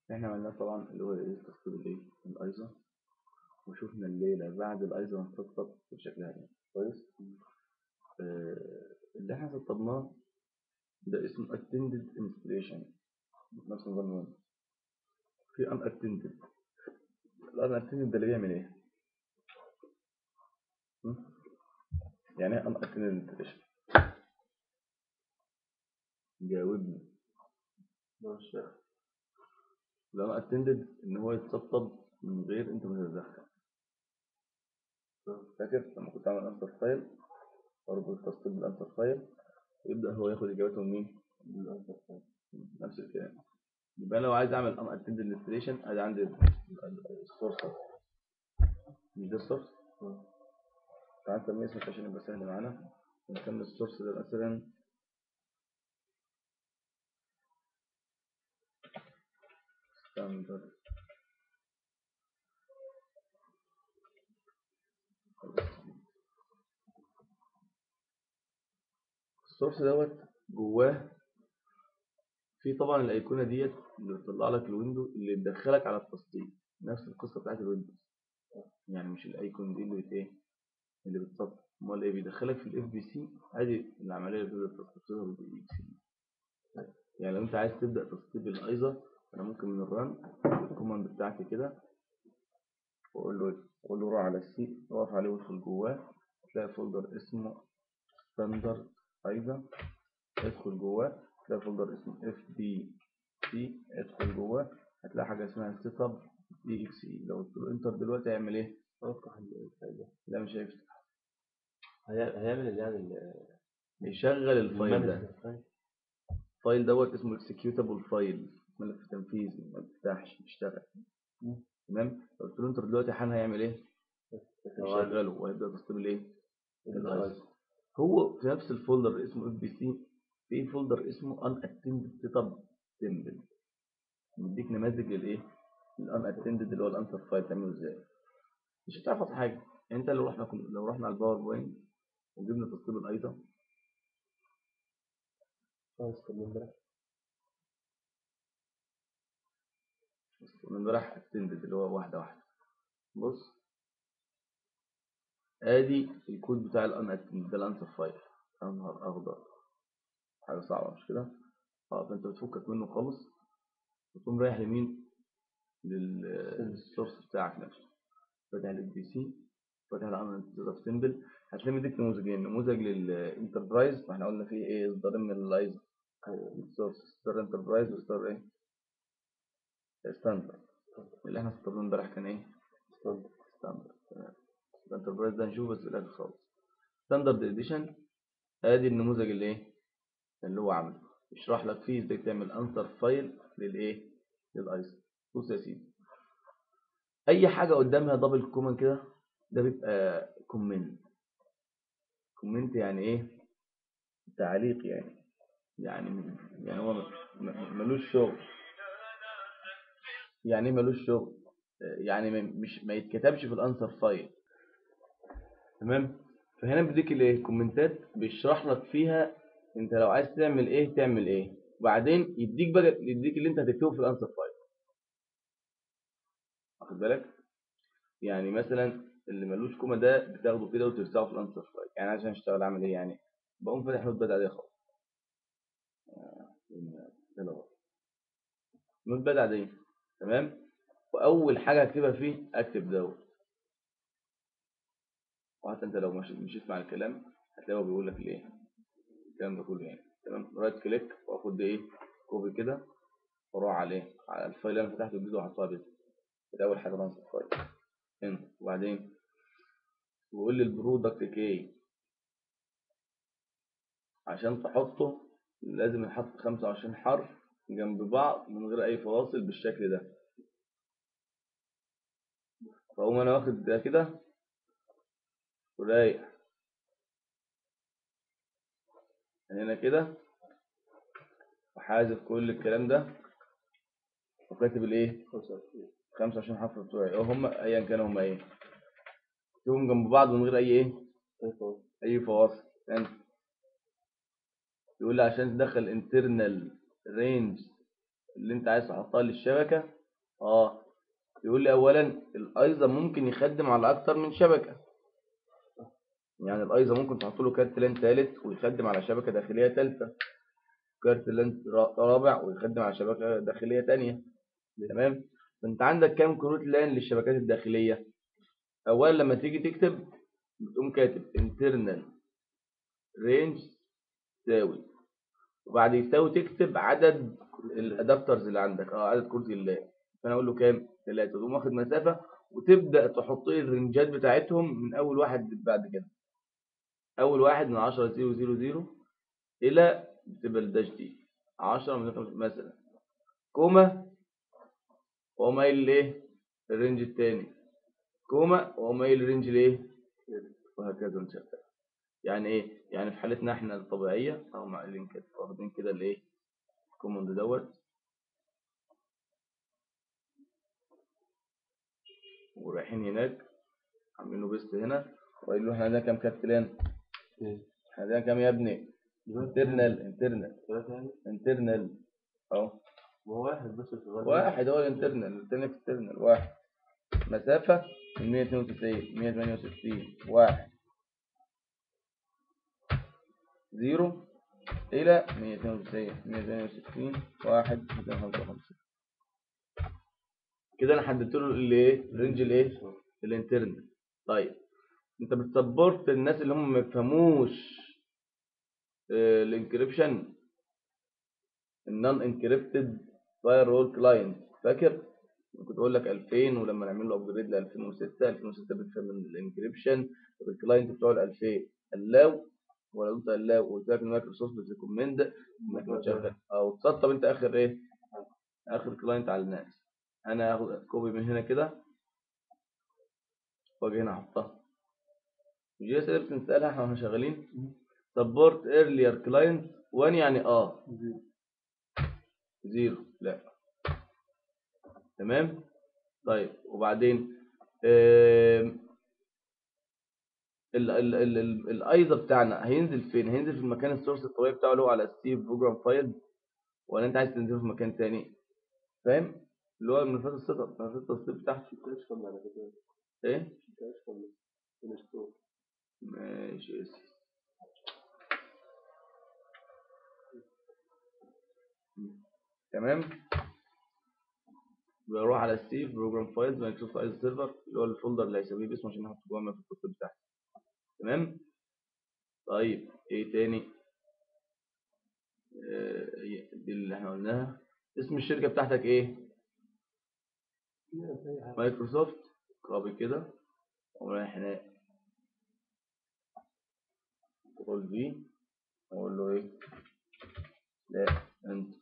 احنا عملناه طبعا اللي هو ايه تسطيب الايه الايزا وشوفنا الليلة بعد الايزا ما تسطب بشكلها ايه كويس آه اللي احنا سطبناه ده اسمه attended installation نفس نظام الويندوز في unattended unattended ده اللي بيعمل ايه؟ م? يعني ايه unattended installation؟ جاوبني مش فاهم لو unattended ان هو يتسطب من غير انت ما تتدخل فاكر لما كنت عامل انسر فايل اربط التسطيب بالانسر فايل ويبدا هو ياخد اجابته منين؟ من الانسر فايل نفس الكلام يبقى انا لو عايز اعمل ان اتند انستليشن ادي عندي السورس مش ده السورس تعال نسميه اسمه عشان يبقى سهل معانا نسمي السورس ده مثلا ستاندرد السورس دوت جواه في طبعا الايقونه ديت اللي بتطلع لك الويندو اللي تدخلك على التسطيب نفس القصه بتاعت الويندوز يعني مش الايكون دي اللي بت ايه اللي بتسطب امال ايه بيدخلك في الاف بي سي ادي العمليه اللي تقدر تسطبها بالاي اكس يعني لو انت عايز تبدا تسطيب الايزا انا ممكن من الران الكوماند بتاعتي كده واقول له اقول له روح على السي اقف عليه وادخل جواه تلاقي فولدر اسمه ستاندرد ايزا ادخل جواه تلاقي فولدر اسمه اف بي سي ادخل جواه هتلاقي حاجه اسمها سيت اب دي اكس اي لو قلت له انتر دلوقتي هيعمل ايه؟ افتح الفايل لا مش هيفتح هي- هيعمل يعني يشغل الفايل ده الفايل الفايل دوت اسمه اكسكيوتابل فايل ملف تنفيذي ما بيفتحش بيشتغل مم. تمام لو قلت له انتر دلوقتي حان هيعمل ايه؟ يشغله وهيبدا تسطيب الايه؟ الايس هو في نفس الفولدر اللي اسمه اف بي سي في فولدر اسمه ان اتندد سيت اب تمبل مديك نماذج للايه؟ الان اتندد اللي هو الانسر فايل تعمله ازاي مش هتحفظ حاجه انت لو رحنا كن- لو رحنا على الباوربوينت وجبنا تسطيب الايضا خلاص طب امبارح من امبارح اتندد اللي هو واحده واحده بص ادي الكود بتاع الان اتندد ده الانسر فايل يا نهار اخضر حاجه صعبه مش كده اه فانت بتفكك منه خالص وتقوم رايح لمين للسورس بتاعك نفسه فاتح البي سي فاتح الان سيمبل هتلاقي مديك نموذجين نموذج للانتربرايز ما احنا قلنا فيه ايه اصدارين من اللايز السورس ستار انتربرايز وستار ايه ستاندرد اللي احنا استخدمناه امبارح كان ايه ستاندرد ستاندرد تمام الانتربرايز ده نشوفه بس في الاخر خالص ستاندرد اديشن ادي النموذج اللي ايه اللي هو عامله يشرح لك فيه ازاي تعمل انسر فايل للايه للايس بص يا سيدي اي حاجه قدامها دبل كومن كده ده بيبقى كومنت كومنت يعني ايه تعليق يعني يعني يعني هو م- م- ملوش شغل يعني ايه ملوش شغل آه، يعني ما- مش ما يتكتبش في الانسر فايل تمام فهنا بيديك الايه كومنتات بيشرح لك فيها انت لو عايز تعمل ايه تعمل ايه وبعدين يديك بقى يديك اللي انت هتكتبه في الانسر فايل واخد بالك يعني مثلا اللي ملوش كومه ده بتاخده كده وترسعه في الانسر فايل يعني عشان اشتغل اعمل ايه يعني بقوم فاتح نوت باد عاديه خالص آه، يلا بقى. نوت باد عاديه تمام واول حاجه اكتبها فيه اكتب دوت وحتى انت لو مش- مشيت مع الكلام هتلاقيه هو بيقول لك الايه الكلام ده كله يعني تمام رايت كليك واخد ايه كوبي كده واروح عليه على الفايل اللي انا فتحته جديد واحطها بيه ده اول حاجه بنصب فايل هنا وبعدين ويقول لي البرودكت كي عشان تحطه لازم يحط 25 حرف جنب بعض من غير اي فواصل بالشكل ده فاقوم انا واخد ده كده ورايح هنا كده وحازف كل الكلام ده وكاتب الايه 25 حرف بتوعي او هم ايا كانوا هم ايه اكتبهم جنب بعض من غير اي ايه اي فواصل يعني يقول لي عشان تدخل internal range اللي انت عايز تحطها للشبكة اه يقول لي اولا الايزا ممكن يخدم على اكتر من شبكة يعني الايزا ممكن تحط له كارت لان ثالث ويخدم على شبكة داخلية ثالثة كارت لان را- رابع ويخدم على شبكة داخلية تانية تمام فانت عندك كام كروت لان للشبكات الداخلية اولا لما تيجي تكتب بتقوم كاتب internal range تساوي وبعد يساوي تكتب عدد الادابترز اللي عندك اه عدد كروت اللان فانا اقول له كام 3 تقوم واخد مسافه وتبدا تحط لي الرنجات بتاعتهم من اول واحد بعد كده اول واحد من 10 0 0 0 الى تبقى الداش دي 10 من خمسة- مثلا كوما وأقوم قايل الايه الرينج التاني كوما وأقوم قايل الرينج الايه وهكذا ان شاء الله يعني ايه يعني في حالتنا احنا الطبيعيه او قايلين كده واخدين كده الايه الكوماند دوت ورايحين هناك عاملين له بيست هنا وقايل له احنا عندنا كام كارت لان ايه احنا عندنا كام يا ابني انترنال انترنال ثلاثة يعني انترنال اهو ما هو واحد بس شغال واحد هو الانترنال التاني اكسترنال واحد مسافة من 192 168 واحد زيرو إلى 192 168 واحد 255 كده أنا حددت له الإيه الرينج الإيه الانترنال طيب أنت بتسبورت الناس اللي هم ما يفهموش الانكريبشن النون انكريبتد فاير وول كلاينت فاكر كنت اقول لك 2000 ولما نعمل له ابجريد ل 2006 2006 بتفهم الانكريبشن طب الكلاينت بتوع ال 2000 allow ولا قلت allow وقلت لك ان مايكروسوفت بتريكومند انك ما تشغل او تسطب انت اخر ايه اخر كلاينت على الناس انا هاخد كوبي من هنا كده واجي هنا احطها دي اسئله بنسالها احنا واحنا شغالين سبورت ايرلير كلاينت 1 يعني اه زيرو لا تمام طيب وبعدين آم، ال ال ال ال الايزا بتاعنا هينزل فين هينزل في المكان السورس الطبيعي بتاعه اللي هو على ستيف بروجرام فايل ولا انت عايز تنزله في مكان تاني فاهم اللي هو ملفات السيت اب ملفات التسطيب بتاعته مش كم على فكرة ايه مش كم مش كم ماشي يا سيدي. تمام بروح على ستيف بروجرام فايلز مايكروسوفت فايل سيرفر اللي هو الفولدر اللي هيسميه باسمه عشان نحط جوه في التسطيب بتاعته تمام طيب ايه تاني آه، هي دي اللي احنا قلناها اسم الشركة بتاعتك ايه مايكروسوفت كوبي كده ورايح هناك كنترول في اقول له ايه لا انت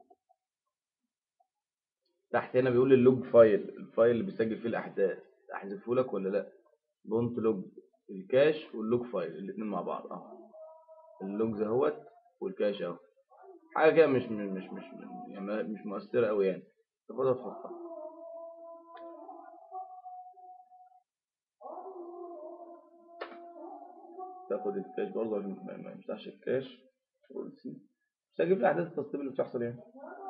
تحت هنا بيقول لي اللوج فايل الفايل اللي بيسجل فيه الاحداث احذفه لك ولا لا دونت لوج الكاش واللوج فايل الاثنين مع بعض اهو اللوج اهوت والكاش اهو حاجه كده مش مش مش يعني مش مؤثره قوي يعني تاخدها تحطها تاخد الكاش برضه عشان ما ما يمسحش الكاش والسي سجل في احداث التسطيب اللي بتحصل يعني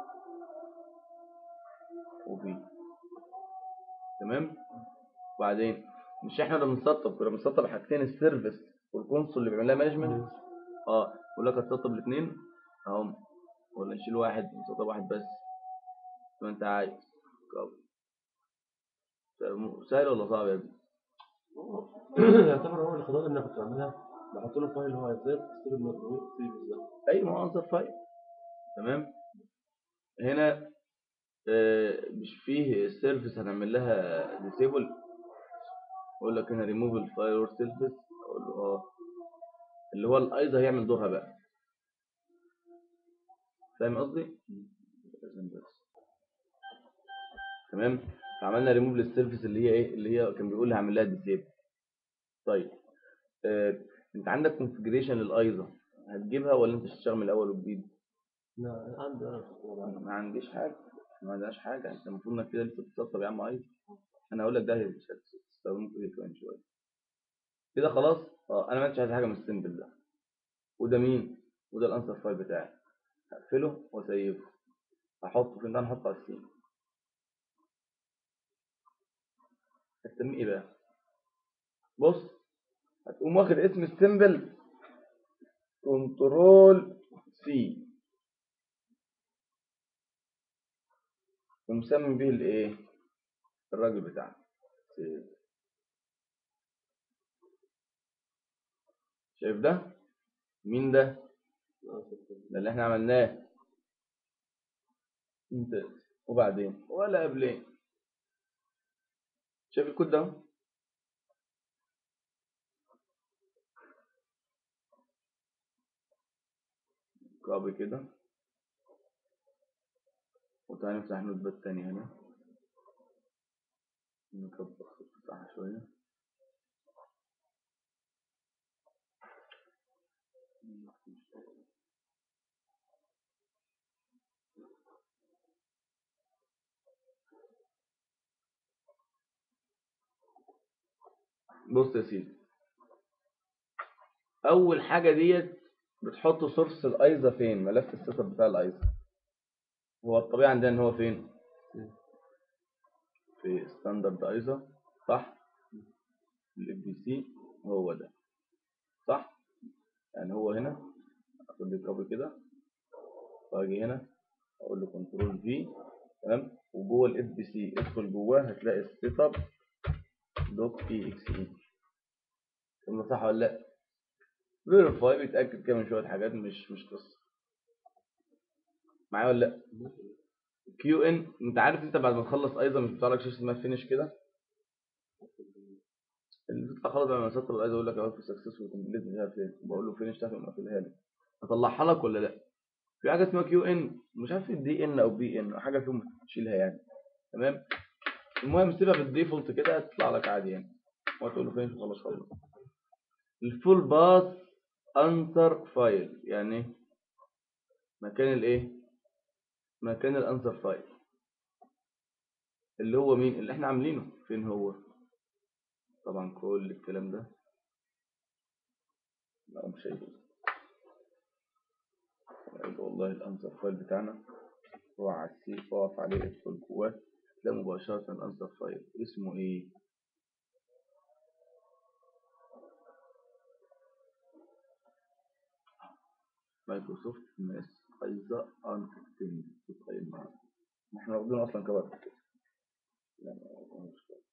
وفي تمام وبعدين مش احنا اللي بنسطب كنا بنسطب حاجتين السيرفيس والكونسول اللي بيعمل لها مانجمنت اه يقول لك هتسطب الاثنين اهم ولا نشيل واحد نسطب واحد بس زي ما انت عايز كوبي. سهل ولا صعب يا ابني يعتبر هو الخطوات اللي انا كنت بعملها بحط له فايل هو عايزاه بستيب المطلوب سيب بالظبط اي موظف فايل تمام هنا آه، مش فيه سيرفيس هنعمل لها ديسيبل اقول لك هنا ريموف الفايل اور سيرفيس اقول له اه اللي هو الايزا هيعمل دورها بقى فاهم قصدي لازم بس. تمام فعملنا ريموف للسيرفيس اللي هي ايه اللي هي كان بيقول لي هعمل لها ديسيبل طيب آه، انت عندك كونفجريشن للايزا هتجيبها ولا انت تشتغل من الاول وجديد لا عندي انا كنت بعمل. ما عنديش حاجه ما عندناش حاجه انت المفروض انك كده لسه بتسطب يا عم ايزا انا اقول لك ده هتستخدمه كده كمان شويه كده خلاص اه انا ما عملتش عايز حاجه من السيمبل ده وده مين وده الانسر فايل بتاعي هقفله واسيبه هحطه فين ده هنحطه على السي هتسميه ايه بقى بص هتقوم واخد اسم السيمبل كنترول سي ومسمي بيه الايه الراجل بتاعنا سيف. شايف ده مين ده ده اللي احنا عملناه ممتاز وبعدين ولا قبلين شايف الكود ده كوبي كده وتعالى نفتح نوت باد تاني هنا نكبر الخط بتاعها شوية بص يا سيدي اول حاجه ديت بتحط سورس الايزا فين ملف السيت اب بتاع الايزا هو الطبيعي عندنا ان هو فين في ستاندرد ايزا صح الاف بي سي هو ده صح يعني هو هنا اخد لي كوبي كده واجي هنا اقول له كنترول في تمام وجوه الاف بي سي ادخل جواه هتلاقي السيت اب دوت اي اكس اي كلمه صح ولا لا فيريفاي بيتاكد كده من شويه حاجات مش مش قصه معايا ولا لا كيو ان انت عارف انت بعد ما تخلص ايضا مش بيطلع لك شاشه اسمها فينش كده اللي بتطلع خلاص لما سطر الايضا يقول لك اهو في سكسسفول كومبليت مش عارف ايه بقول له فينش تحت مقفلها لي اطلعها لك ولا لا في حاجه اسمها كيو ان مش عارف دي ان او بي ان حاجه فيهم تشيلها يعني تمام المهم سيبها بالديفولت كده هتطلع لك عادي يعني وتقول له فينش خلاص خلاص الفول باس انسر فايل يعني ايه مكان الايه مكان الانسر فايل اللي هو مين اللي احنا عاملينه فين هو طبعا كل الكلام ده لا مش هيجوز يبقى والله الانسر فايل بتاعنا هو على السي اقف عليه ادخل جواه تلاقي مباشرة الانسر فايل اسمه ايه مايكروسوفت ماس ايزا ان اكستند تتخيل معانا احنا واخدينه اصلا كبر كده لا ما مش كده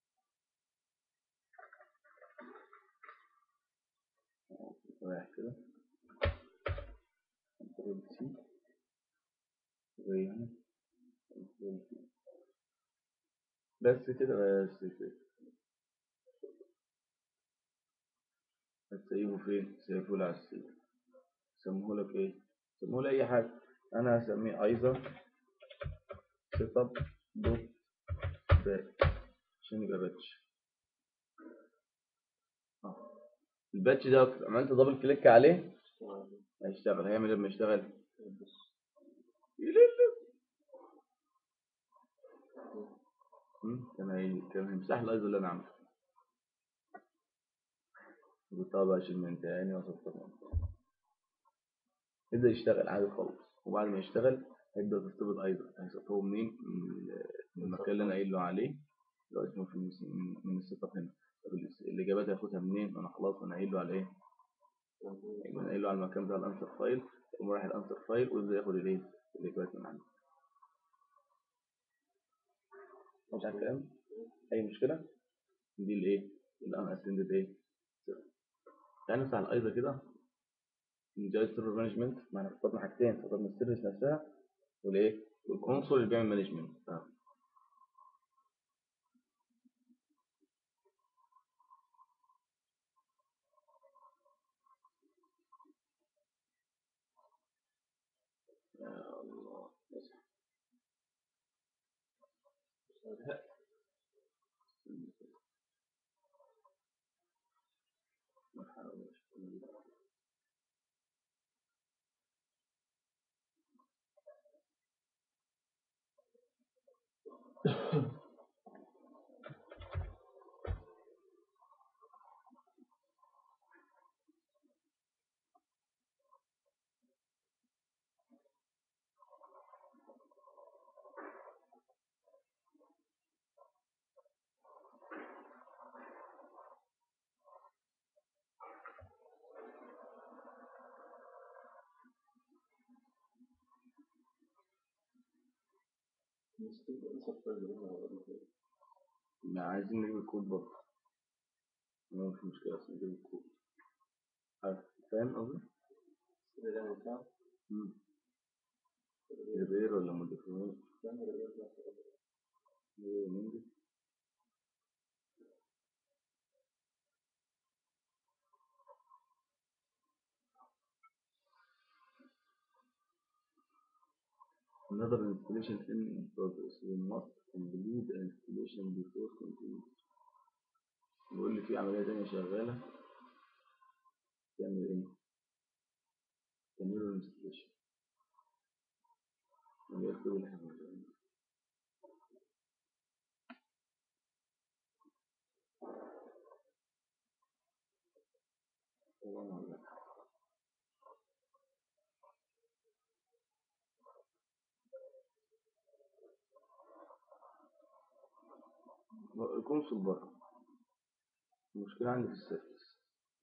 رايح كده كنترول سي زي هنا كنترول سي بس كده بس كده هتسيبه فين؟ سيبه لي على السي سموه لك ايه؟ سموه لي اي حاجة انا هسميه ايزا سيت اب دوت باك عشان يبقى باتش اه الباتش ده لو عملت دبل كليك عليه هيشتغل هيعمل ايه لما يشتغل يلف. مم، كان هي كان هيمسح الايزو اللي انا عامله قلتها بقى اشيل من تاني واسطر من تاني يبدا يشتغل عادي خالص وبعد ما يشتغل هيبدا تستبد ايضا هيسطبه منين من من المكان اللي انا قايل له عليه اللي هو اسمه في المس- من من السيت اب هنا طب الإس- الاجابات هياخدها منين انا خلاص انا قايل له على ايه انا قايل له على المكان بتاع الانسر فايل يقوم رايح الانسر فايل ويبدا ياخد الايه الاجابات من عنده مش عارف كلام اي مشكله دي الايه الان اسندد ايه تعالى نفتح الايضا كده من جهاز سيرفر مانجمنت ما احنا اخترنا حاجتين اخترنا السيرفيس نفسها والايه والكونسول اللي بيعمل مانجمنت آه. يا الله اصحى. ما حاولش. ما عايزين نجيب الكود برضه ما مش مشكلة بس نجيب الكود عارف فاهم قصدي؟ مم. غير ولا موديفاي ننجز Another installation in progress. We must complete the installation before continuing. بيقول لي في عملية تانية شغالة تعمل ايه؟ تعمل له installation. اللي هي الكود اللي احنا بنعمله. والله ما أعرف. الكونسول بره المشكلة عندي في السيرفس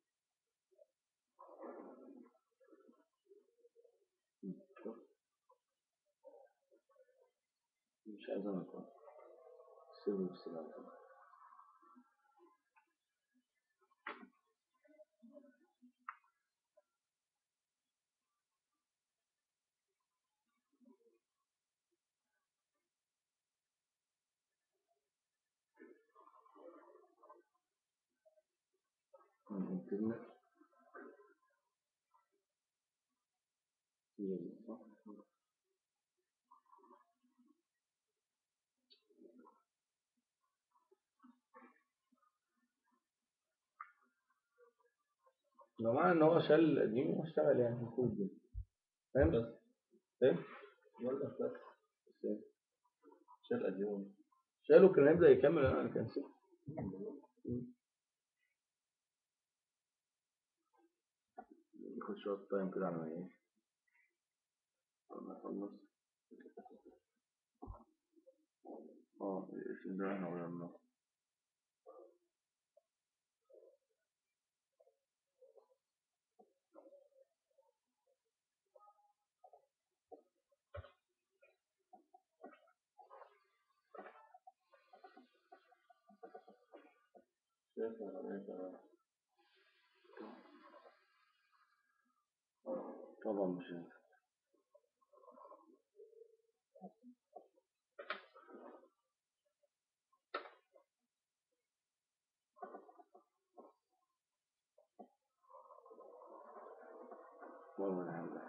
مش عايز انا اكون السيرفس بس من الانترنت هي دي صح؟ لو معنى ان هو شال القديم واشتغل يعني المفروض دي فاهم بس ايه؟ ولا بس بس إيه؟ شال قديم شاله كان هيبدأ يكمل انا كان سيب ياخد شوية تايم كده على ما ايه على ما يخلص اه الاسم ده احنا غيرناه شايف العملية طبعا مش هينفع. والله انا عامل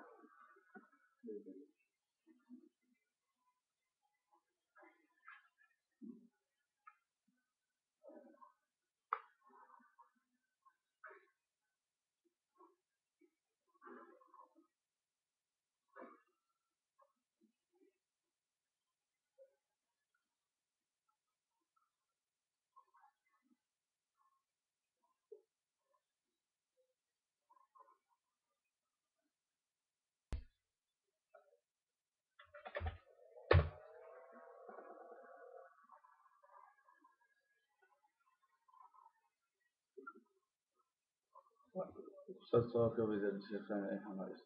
أستاذ صافي كده بيزيد الشيخ أنا إيه حماس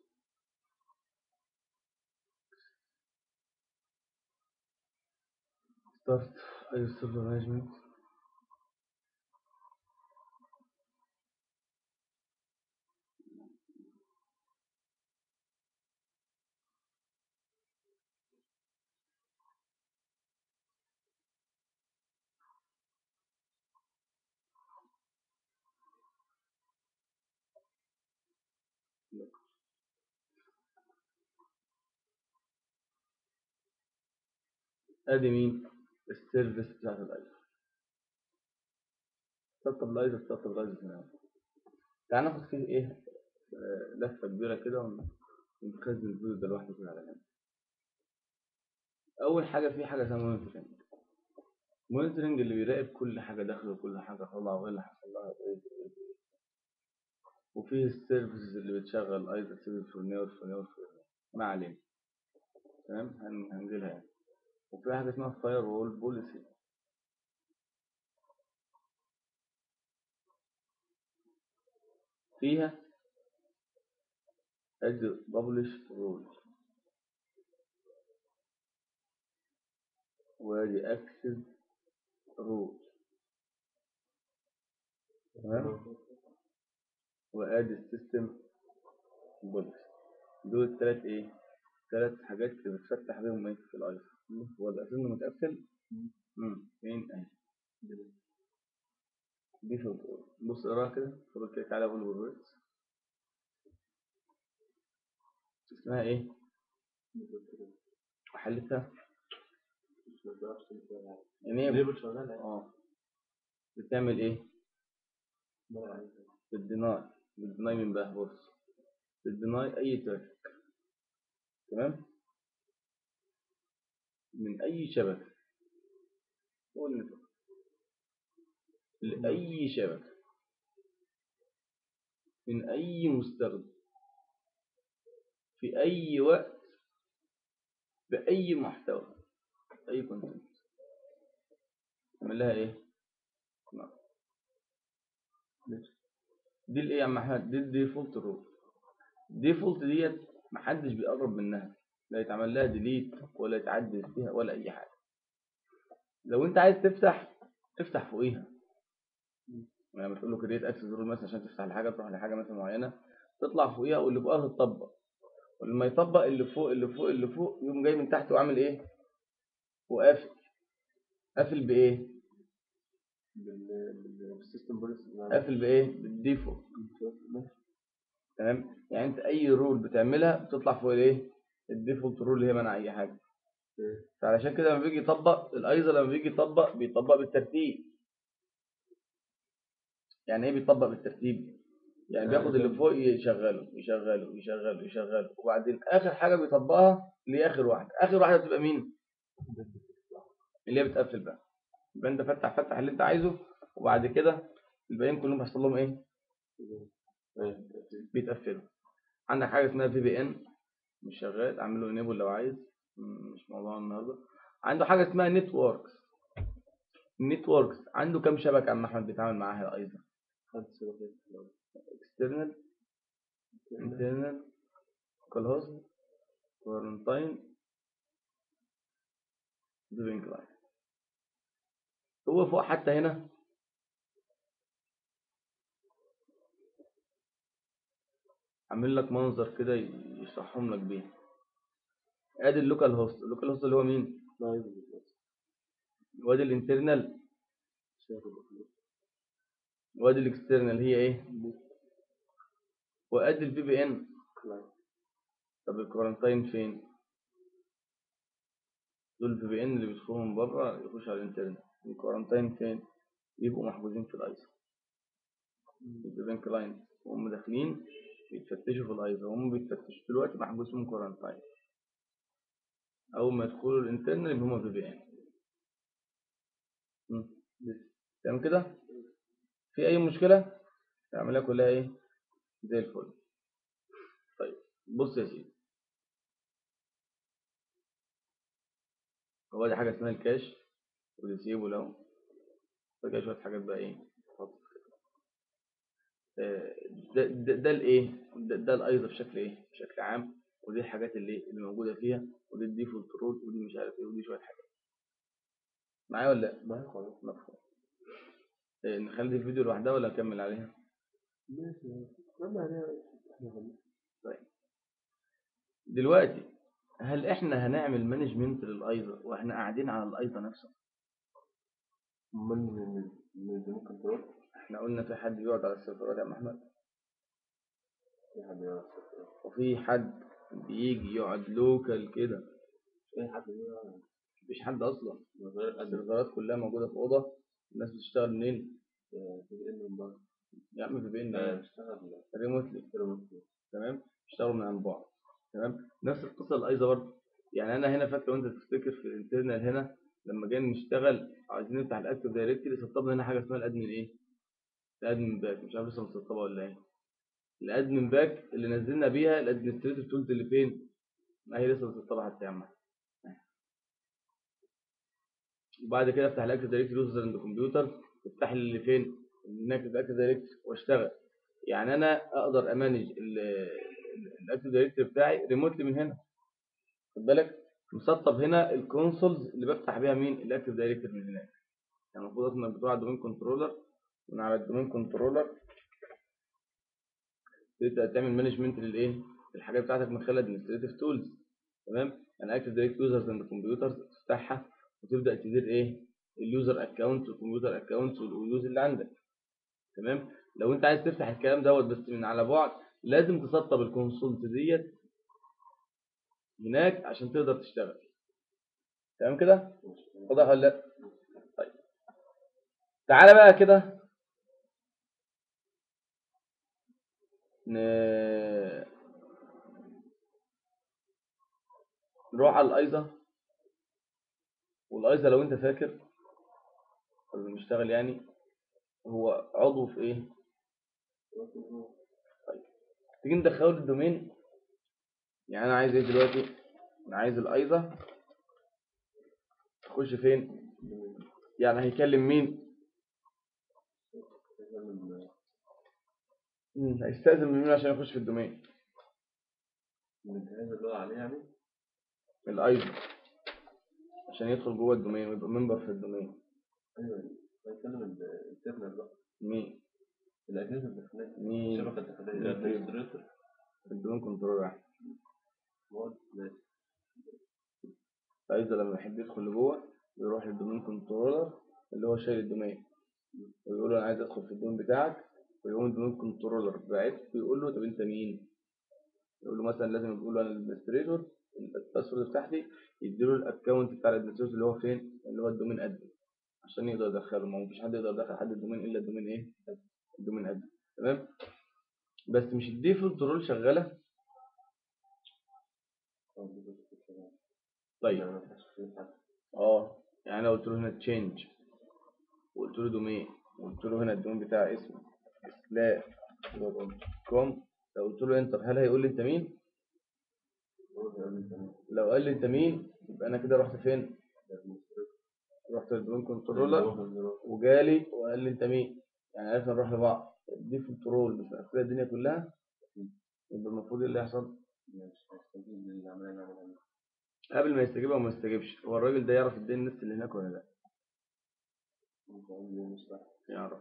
ستارت أي سيرفر مانجمنت ادي مين السيرفيس بتاعت الايزر سطب الايزر سطب الايزر هنا تعال ناخد فيه ايه آه، لفه كبيره كده ون- ونخزن الفيديو ده لوحده كده على جنب اول حاجه في حاجه اسمها مونيتورنج مونيتورنج اللي بيراقب كل حاجه داخله وكل حاجه طالعه وايه اللي حصل لها وايه وإيه وإيه. وفيه السيرفيسز اللي بتشغل ايزر سيرفيس فلانيه والفلانيه والفلانيه ما علينا تمام هن- هنزلها يعني وفي حاجه اسمها فاير وول بوليسي فيها ادي ببلش رول وادي اكسس روت تمام وادي السيستم بوليس دول الثلاث ايه ثلاث حاجات اللي بتفتح بيهم ايه في الايس هو الاساس انه متقفل امم فين اهي دي في الجول. بص اقراها كده خد كده تعالى اقول بالورد اسمها ايه وحلتها يعني ايه ليبل شغال اه بتعمل ايه بتديناي بتديناي من بقى بص بتديناي اي ترافيك تمام من اي شبكه هو النتورك لاي شبكه من اي مستخدم في اي وقت باي محتوى اي كونتنت تعمل لها ايه نعم. دي الايه يا عم احمد دي الديفولت رول الديفولت ديت محدش بيقرب منها لا يتعمل لها ديليت ولا يتعدل فيها ولا اي حاجه لو انت عايز تفتح افتح فوقيها يعني لما تقول له كريت اكسس رول مثلا عشان تفتح لحاجه تروح لحاجه مثلا معينه تطلع فوقيها واللي فوقها تطبق ولما يطبق اللي فوق اللي فوق اللي فوق يقوم جاي من تحت وعامل ايه وقافل قافل بايه بالسيستم بوليس قافل بايه بالديفولت تمام يعني انت اي رول بتعملها بتطلع فوق الايه الديفولت رول اللي هي منع اي حاجه فعلشان كده لما بيجي يطبق الايزر لما بيجي يطبق بيطبق بالترتيب يعني ايه بيطبق بالترتيب يعني بياخد اللي فوق يشغله يشغله يشغله يشغله وبعدين اخر حاجه بيطبقها اللي هي اخر واحده اخر واحده بتبقى مين اللي هي بتقفل بقى يبقى انت فتح فتح اللي انت عايزه وبعد كده الباقيين كلهم بيحصل لهم ايه بيتقفلوا عندك حاجه اسمها في بي ان مش شغال اعمل له انيبل لو عايز م- مش موضوع النهارده عنده حاجه اسمها نتوركس النتوركس عنده كام شبكه يا عم احمد بيتعامل معاها ايضا اكسترنال انترنال لوكال هوست كورنتاين دوينج لاين هو فوق حتى هنا عامل لك منظر كده يشرحهم لك بيه ادي اللوكال هوست اللوكال هوست اللي هو مين وادي الانترنال وادي الاكسترنال هي ايه وادي الفي بي ان طب الكورنتاين فين دول الفي بي ان اللي بيدخلوا من بره يخش على الانترنت الكورنتاين فين يبقوا محجوزين في الايزر الفي بي ان كلاينت وهم داخلين بيتفتشوا في الايزر هم بيتفتشوا دلوقتي محجوز فيهم كورنتاين اول ما يدخلوا الانترنال يبقى هم في بي ان تمام كده في اي مشكله العمليه كلها ايه زي الفل طيب بص يا سيدي هو دي حاجه اسمها الكاش وديسيبل اهو فكده شويه حاجات بقى ايه حط آه، ده ده, ده الايه ده, ده الايزر بشكل ايه بشكل عام ودي الحاجات اللي اللي موجوده فيها ودي الديفولت رول ودي مش عارف ايه ودي شويه حاجات معايا ولا لا معايا خلاص مفهوم آه، نخلي دي الفيديو لوحدها ولا نكمل عليها ماشي كمل عليها احنا غلط. دلوقتي هل احنا هنعمل مانجمنت للايزر واحنا قاعدين على الايزر نفسه امال من من من ممكن تروح احنا قلنا في حد بيقعد على السيرفرات يا عم احمد في حد يعرف وفي حد بيجي يقعد لوكال كده اي حد يعرف مفيش حد اصلا من غير قد السيرفرات كلها موجوده في اوضه الناس بتشتغل منين في بي ان من بره يا عم في بين اشتغل ريموتلي ريموت تمام اشتغلوا من عن بعد تمام نفس القصه الايزا برضه يعني انا هنا فاكر وانت تفتكر في الانترنال هنا لما جينا نشتغل عايزين نفتح الاكتف دايركتري سطبنا هنا حاجه اسمها الادمن ايه الادمن باك مش عارف لسه مسطبه ولا ايه الادمن باك اللي نزلنا بيها الادمنستريتيف تولز اللي فين ما هي لسه مسطبه حتى يا عم وبعد كده افتح الاكتف دايركتري يوزر عند الكمبيوتر افتح لي اللي فين النكتف الاكتف دايركتري واشتغل يعني انا اقدر امانج الاكتف دايركتري بتاعي ريموتلي من هنا خد بالك مسطب هنا الكونسولز اللي بفتح بيها مين الاكتيف دايركتوري من هناك يعني المفروض اصلا انك بتروح على الدومين كنترولر من على الدومين كنترولر تبدا تعمل مانجمنت للايه الحاجات بتاعتك من خلال ادمنستريتيف تولز تمام يعني اكتيف دايركت يوزرز اند كمبيوترز تفتحها وتبدا تدير ايه اليوزر اكونت والكمبيوتر اكونت واليوز اللي عندك تمام لو انت عايز تفتح الكلام دوت بس من على بعد لازم تسطب الكونسولت ديت هناك عشان تقدر تشتغل تمام كده واضح ولا لا طيب تعالى بقى كده ن... نروح على الايزا والايزا لو انت فاكر قبل ما نشتغل يعني هو عضو في ايه طيب تيجي ندخله الدومين يعني انا عايز ايه دلوقتي انا عايز الايزا تخش فين يعني هيكلم مين مم، هيستأذن من مين عشان يخش في الدومين من الجهاز اللي هو عليه يعني الايزا عشان يدخل جوه الدومين ويبقى ممبر في الدومين ايوه بيتكلم الانترنت بقى مين الاجهزه الداخليه مين الشبكه الداخليه مين؟ الادمنستريتور الدومين كنترول هو ماشي الايزا لما يحب يدخل لجوه يروح للدومين كنترولر اللي هو شايل الدومين ويقول له انا عايز ادخل في الدومين بتاعك ويقوم الدومين كنترولر باعت ويقول له طب انت مين يقول له مثلا لازم يقول له انا الادمنستريتور الباسورد بتاعتي يديله الاكونت بتاع الادمنستريتور اللي هو فين اللي هو الدومين ادمن عشان يقدر يدخله ما هو مفيش حد يقدر يدخل حد الدومين الا الدومين ايه الدومين ادمن تمام بس مش الديفولت رول شغاله طيب اه يعني انا قلت له هنا تشينج وقلت له دومين وقلت له هنا الدومين بتاع اسمه سلاش كوم لو قلت له انتر هل هيقول لي انت مين لو قال لي انت مين يبقى انا كده رحت فين رحت للدومين كنترولر وجالي وقال لي انت مين يعني عرفنا نروح لبعض دي كنترول مش مقفله الدنيا كلها يبقى المفروض ايه اللي يحصل قبل ما يستجيب او ما يستجيبش هو الراجل ده يعرف يدي النت اللي هناك ولا لا يعرف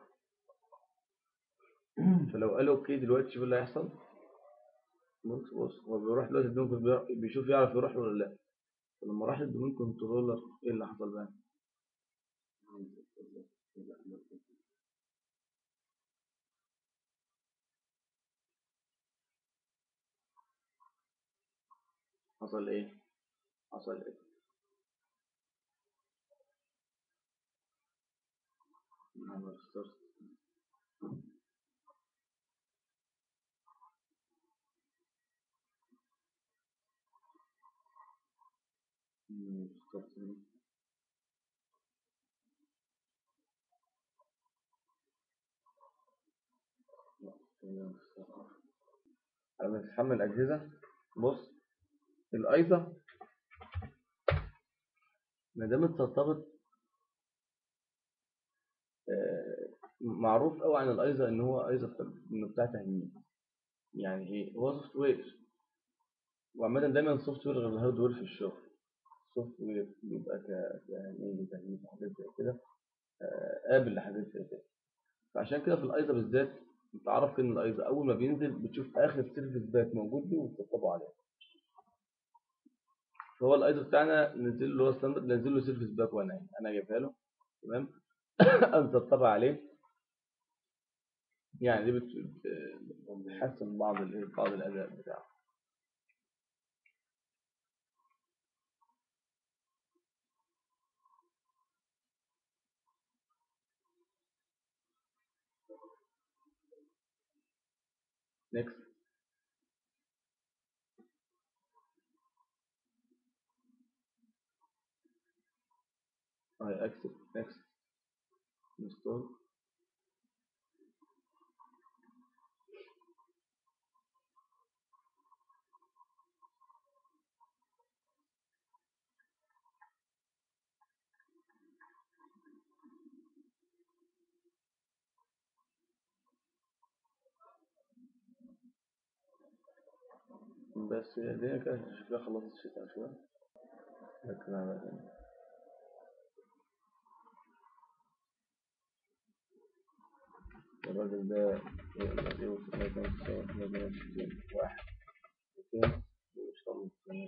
فلو قال اوكي دلوقتي شوف اللي هيحصل بص بص هو بيروح دلوقتي الدومين كنترولر بيشوف يعرف يروح له ولا لا فلما راح الدومين كنترولر ايه اللي حصل بقى حصل ايه حصل ايه نعمل ستارت نعمل ستارت هنا. لا، خلينا نستغرب. لما تتحمل أجهزة بص الأيزا ما دام اتسطبت آه، معروف قوي عن الايزا ان هو ايزا بتاع- انه بتاع تهنيج يعني ايه هو سوفت وير وعامة دايما السوفت وير غير الهارد وير في الشغل السوفت وير بيبقى ك يعني لتهنيج وحاجات زي كده آه، قابل لحاجات زي كده فعشان كده في الايزا بالذات انت عارف ان الايزا اول ما بينزل بتشوف اخر سيرفيس باك موجود دي وتطبقه عليه فهو الايزا بتاعنا نزل له ستاندرد نزل له سيرفيس باك وانا انا جايبها له تمام نسطبها عليه يعني دي بت- بت- بتحسن بعض الايه بعض الاداء بتاعه next I accept next install بس الدنيا كده شكلها خلصت الشتاء شوية ركز على ده. الراجل ده الذي يوصل ما كان يساوي 160 واحد اثنين يوصل للثمانية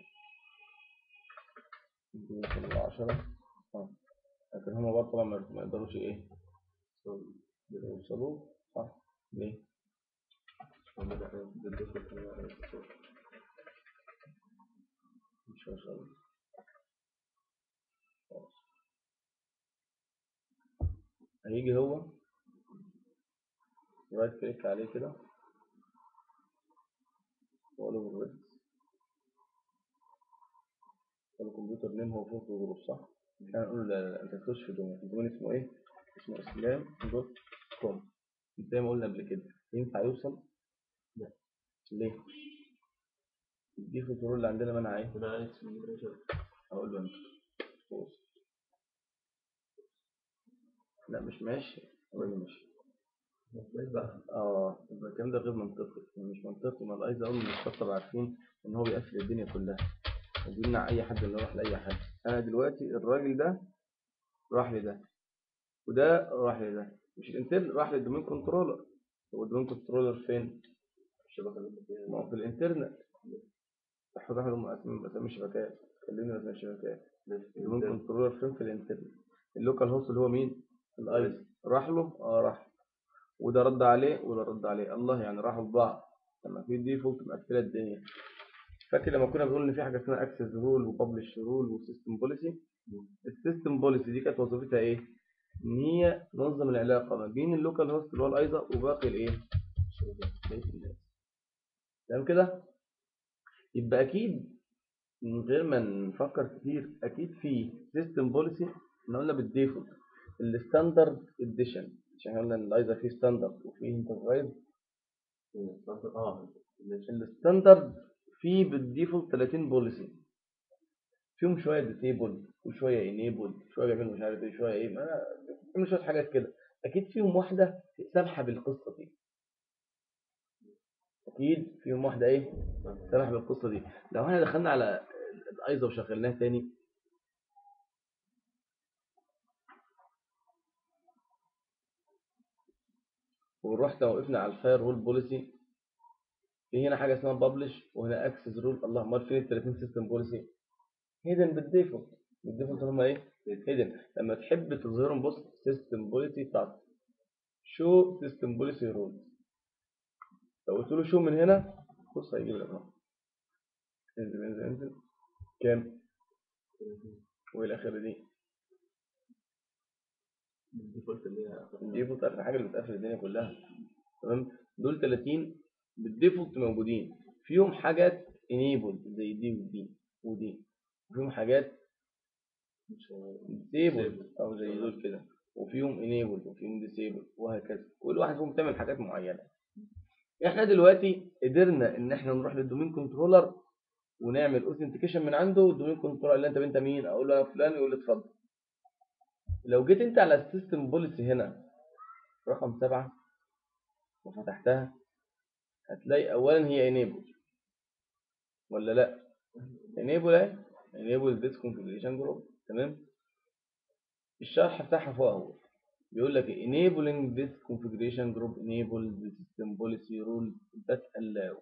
يوصل لعشرة اه لكن هما برضه طبعا ما ما يقدروش ايه يوصلوا صح ليه؟ هم ده بيدوك الحاجة مش هيوصلوا خلاص هيجي هو رايت كليك عليه كده واقول له بالريد الكمبيوتر نيم هو فوق الجروب صح؟ كان نقول له لا لا انت تخش في دومين الدومين اسمه ايه؟ اسمه اسلام دوت كوم زي ما قلنا قبل كده ينفع يوصل؟ لا ليه؟ الديفولت رول اللي عندنا منع ايه؟ أنا عايز في المدرسة اقول له انت بص. لا مش ماشي اقول له ماشي بقيت بقى اه يبقى الكلام ده غير منطقي يعني مش منطقي ما اللي عايز اقول من الشطر عارفين ان هو بيقفل الدنيا كلها وبيمنع اي حد انه يروح لاي حد انا دلوقتي الراجل ده راح لده وده راح لده مش الانترن راح للدومين كنترولر هو الدومين كنترولر فين؟ الشبكة اللي فيها ما هو في الانترنت احفظ احد هم اسامي اسامي الشبكات كلمني اسامي الشبكات الدومين كنترولر فين في الانترنت اللوكال هوست اللي هو مين؟ الايس راح له اه راح وده رد عليه وده رد عليه الله يعني راحوا لبعض لما في ديفولت مقفله الدنيا فاكر لما كنا بنقول ان في حاجه اسمها اكسس رول وببلش رول وسيستم بوليسي السيستم بوليسي دي كانت وظيفتها ايه ان هي تنظم العلاقه ما بين اللوكال هوست اللي هو الايزا وباقي الايه بقية الناس تمام كده يبقى اكيد من غير ما نفكر كتير اكيد في سيستم بوليسي احنا قلنا بالديفولت الستاندرد اديشن عشان احنا قلنا ان الايزا فيه ستاندرد وفيه انتربرايز اه الستاندرد فيه بالديفولت 30 بوليسي فيهم شويه ديسيبل وشويه انيبل شويه بيعملوا مش عارف ايه شويه ايه ما بيعملوا شويه حاجات كده اكيد فيهم واحده سامحه بالقصه دي اكيد فيهم واحده ايه سامحه بالقصه دي لو احنا دخلنا على الايزا وشغلناها تاني ورحت وقفنا على الفاير وول بوليسي في هنا حاجه اسمها ببلش وهنا اكسس رول الله امال فين ال 30 سيستم بوليسي هيدن بالديفولت بالديفولت هم ايه هيدن لما تحب تظهرهم بص سيستم بوليسي بتاعت شو سيستم بوليسي رول لو قلت له شو من هنا بص هيجيب لك اهو انزل انزل انزل كام والى اخره دي الديفولت اللي هي الديفولت اخر حاجه اللي بتقفل الدنيا كلها تمام دول 30 بالديفولت موجودين فيهم حاجات انيبل زي دي ودي ودي وفيهم حاجات مش ديسيبل او زي دول كده وفيهم انيبل وفيهم ديسيبل وهكذا كل واحد فيهم بتعمل حاجات معينه احنا دلوقتي قدرنا ان احنا نروح للدومين كنترولر ونعمل اوثنتيكيشن من عنده والدومين كنترولر اللي انت انت مين اقول له انا فلان يقول لي اتفضل لو جيت انت على السيستم بوليسي هنا رقم سبعة وفتحتها هتلاقي اولا هي enable ولا لا enable اهي enable this configuration group تمام الشرح بتاعها فوق اهو بيقول لك enabling this configuration group enable the system policy rules that allow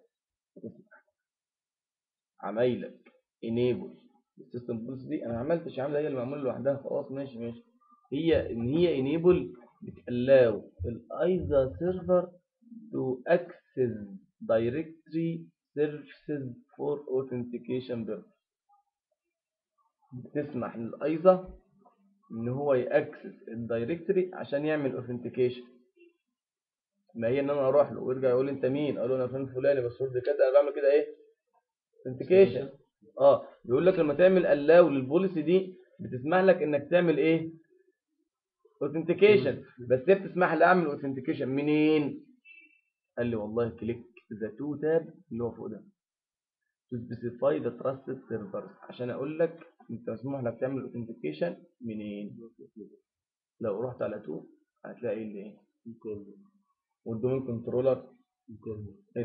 عمايلك enable السيستم بوليسي دي انا ما عملتش عامله هي اللي معموله لوحدها خلاص ماشي ماشي هي ان هي enable بتالاو الايزا سيرفر to access directory services for authentication purpose بتسمح للايزا ان هو ياكسس الدايركتوري عشان يعمل اوثنتيكيشن ما هي ان انا اروح له ويرجع يقول لي انت مين اقول له انا فلان فلاني بس رد كده انا بعمل كده ايه اوثنتيكيشن اه بيقول لك لما تعمل الاو للبوليسي دي بتسمح لك انك تعمل ايه اوثنتيكيشن بس هي بتسمح لي اعمل اوثنتيكيشن منين قال لي والله كليك ذا تو تاب اللي هو فوق ده to specify the trusted servers عشان اقول لك انت مسموح لك تعمل اوثنتيكيشن منين لو رحت على تو هتلاقي اللي ايه والدومين كنترولر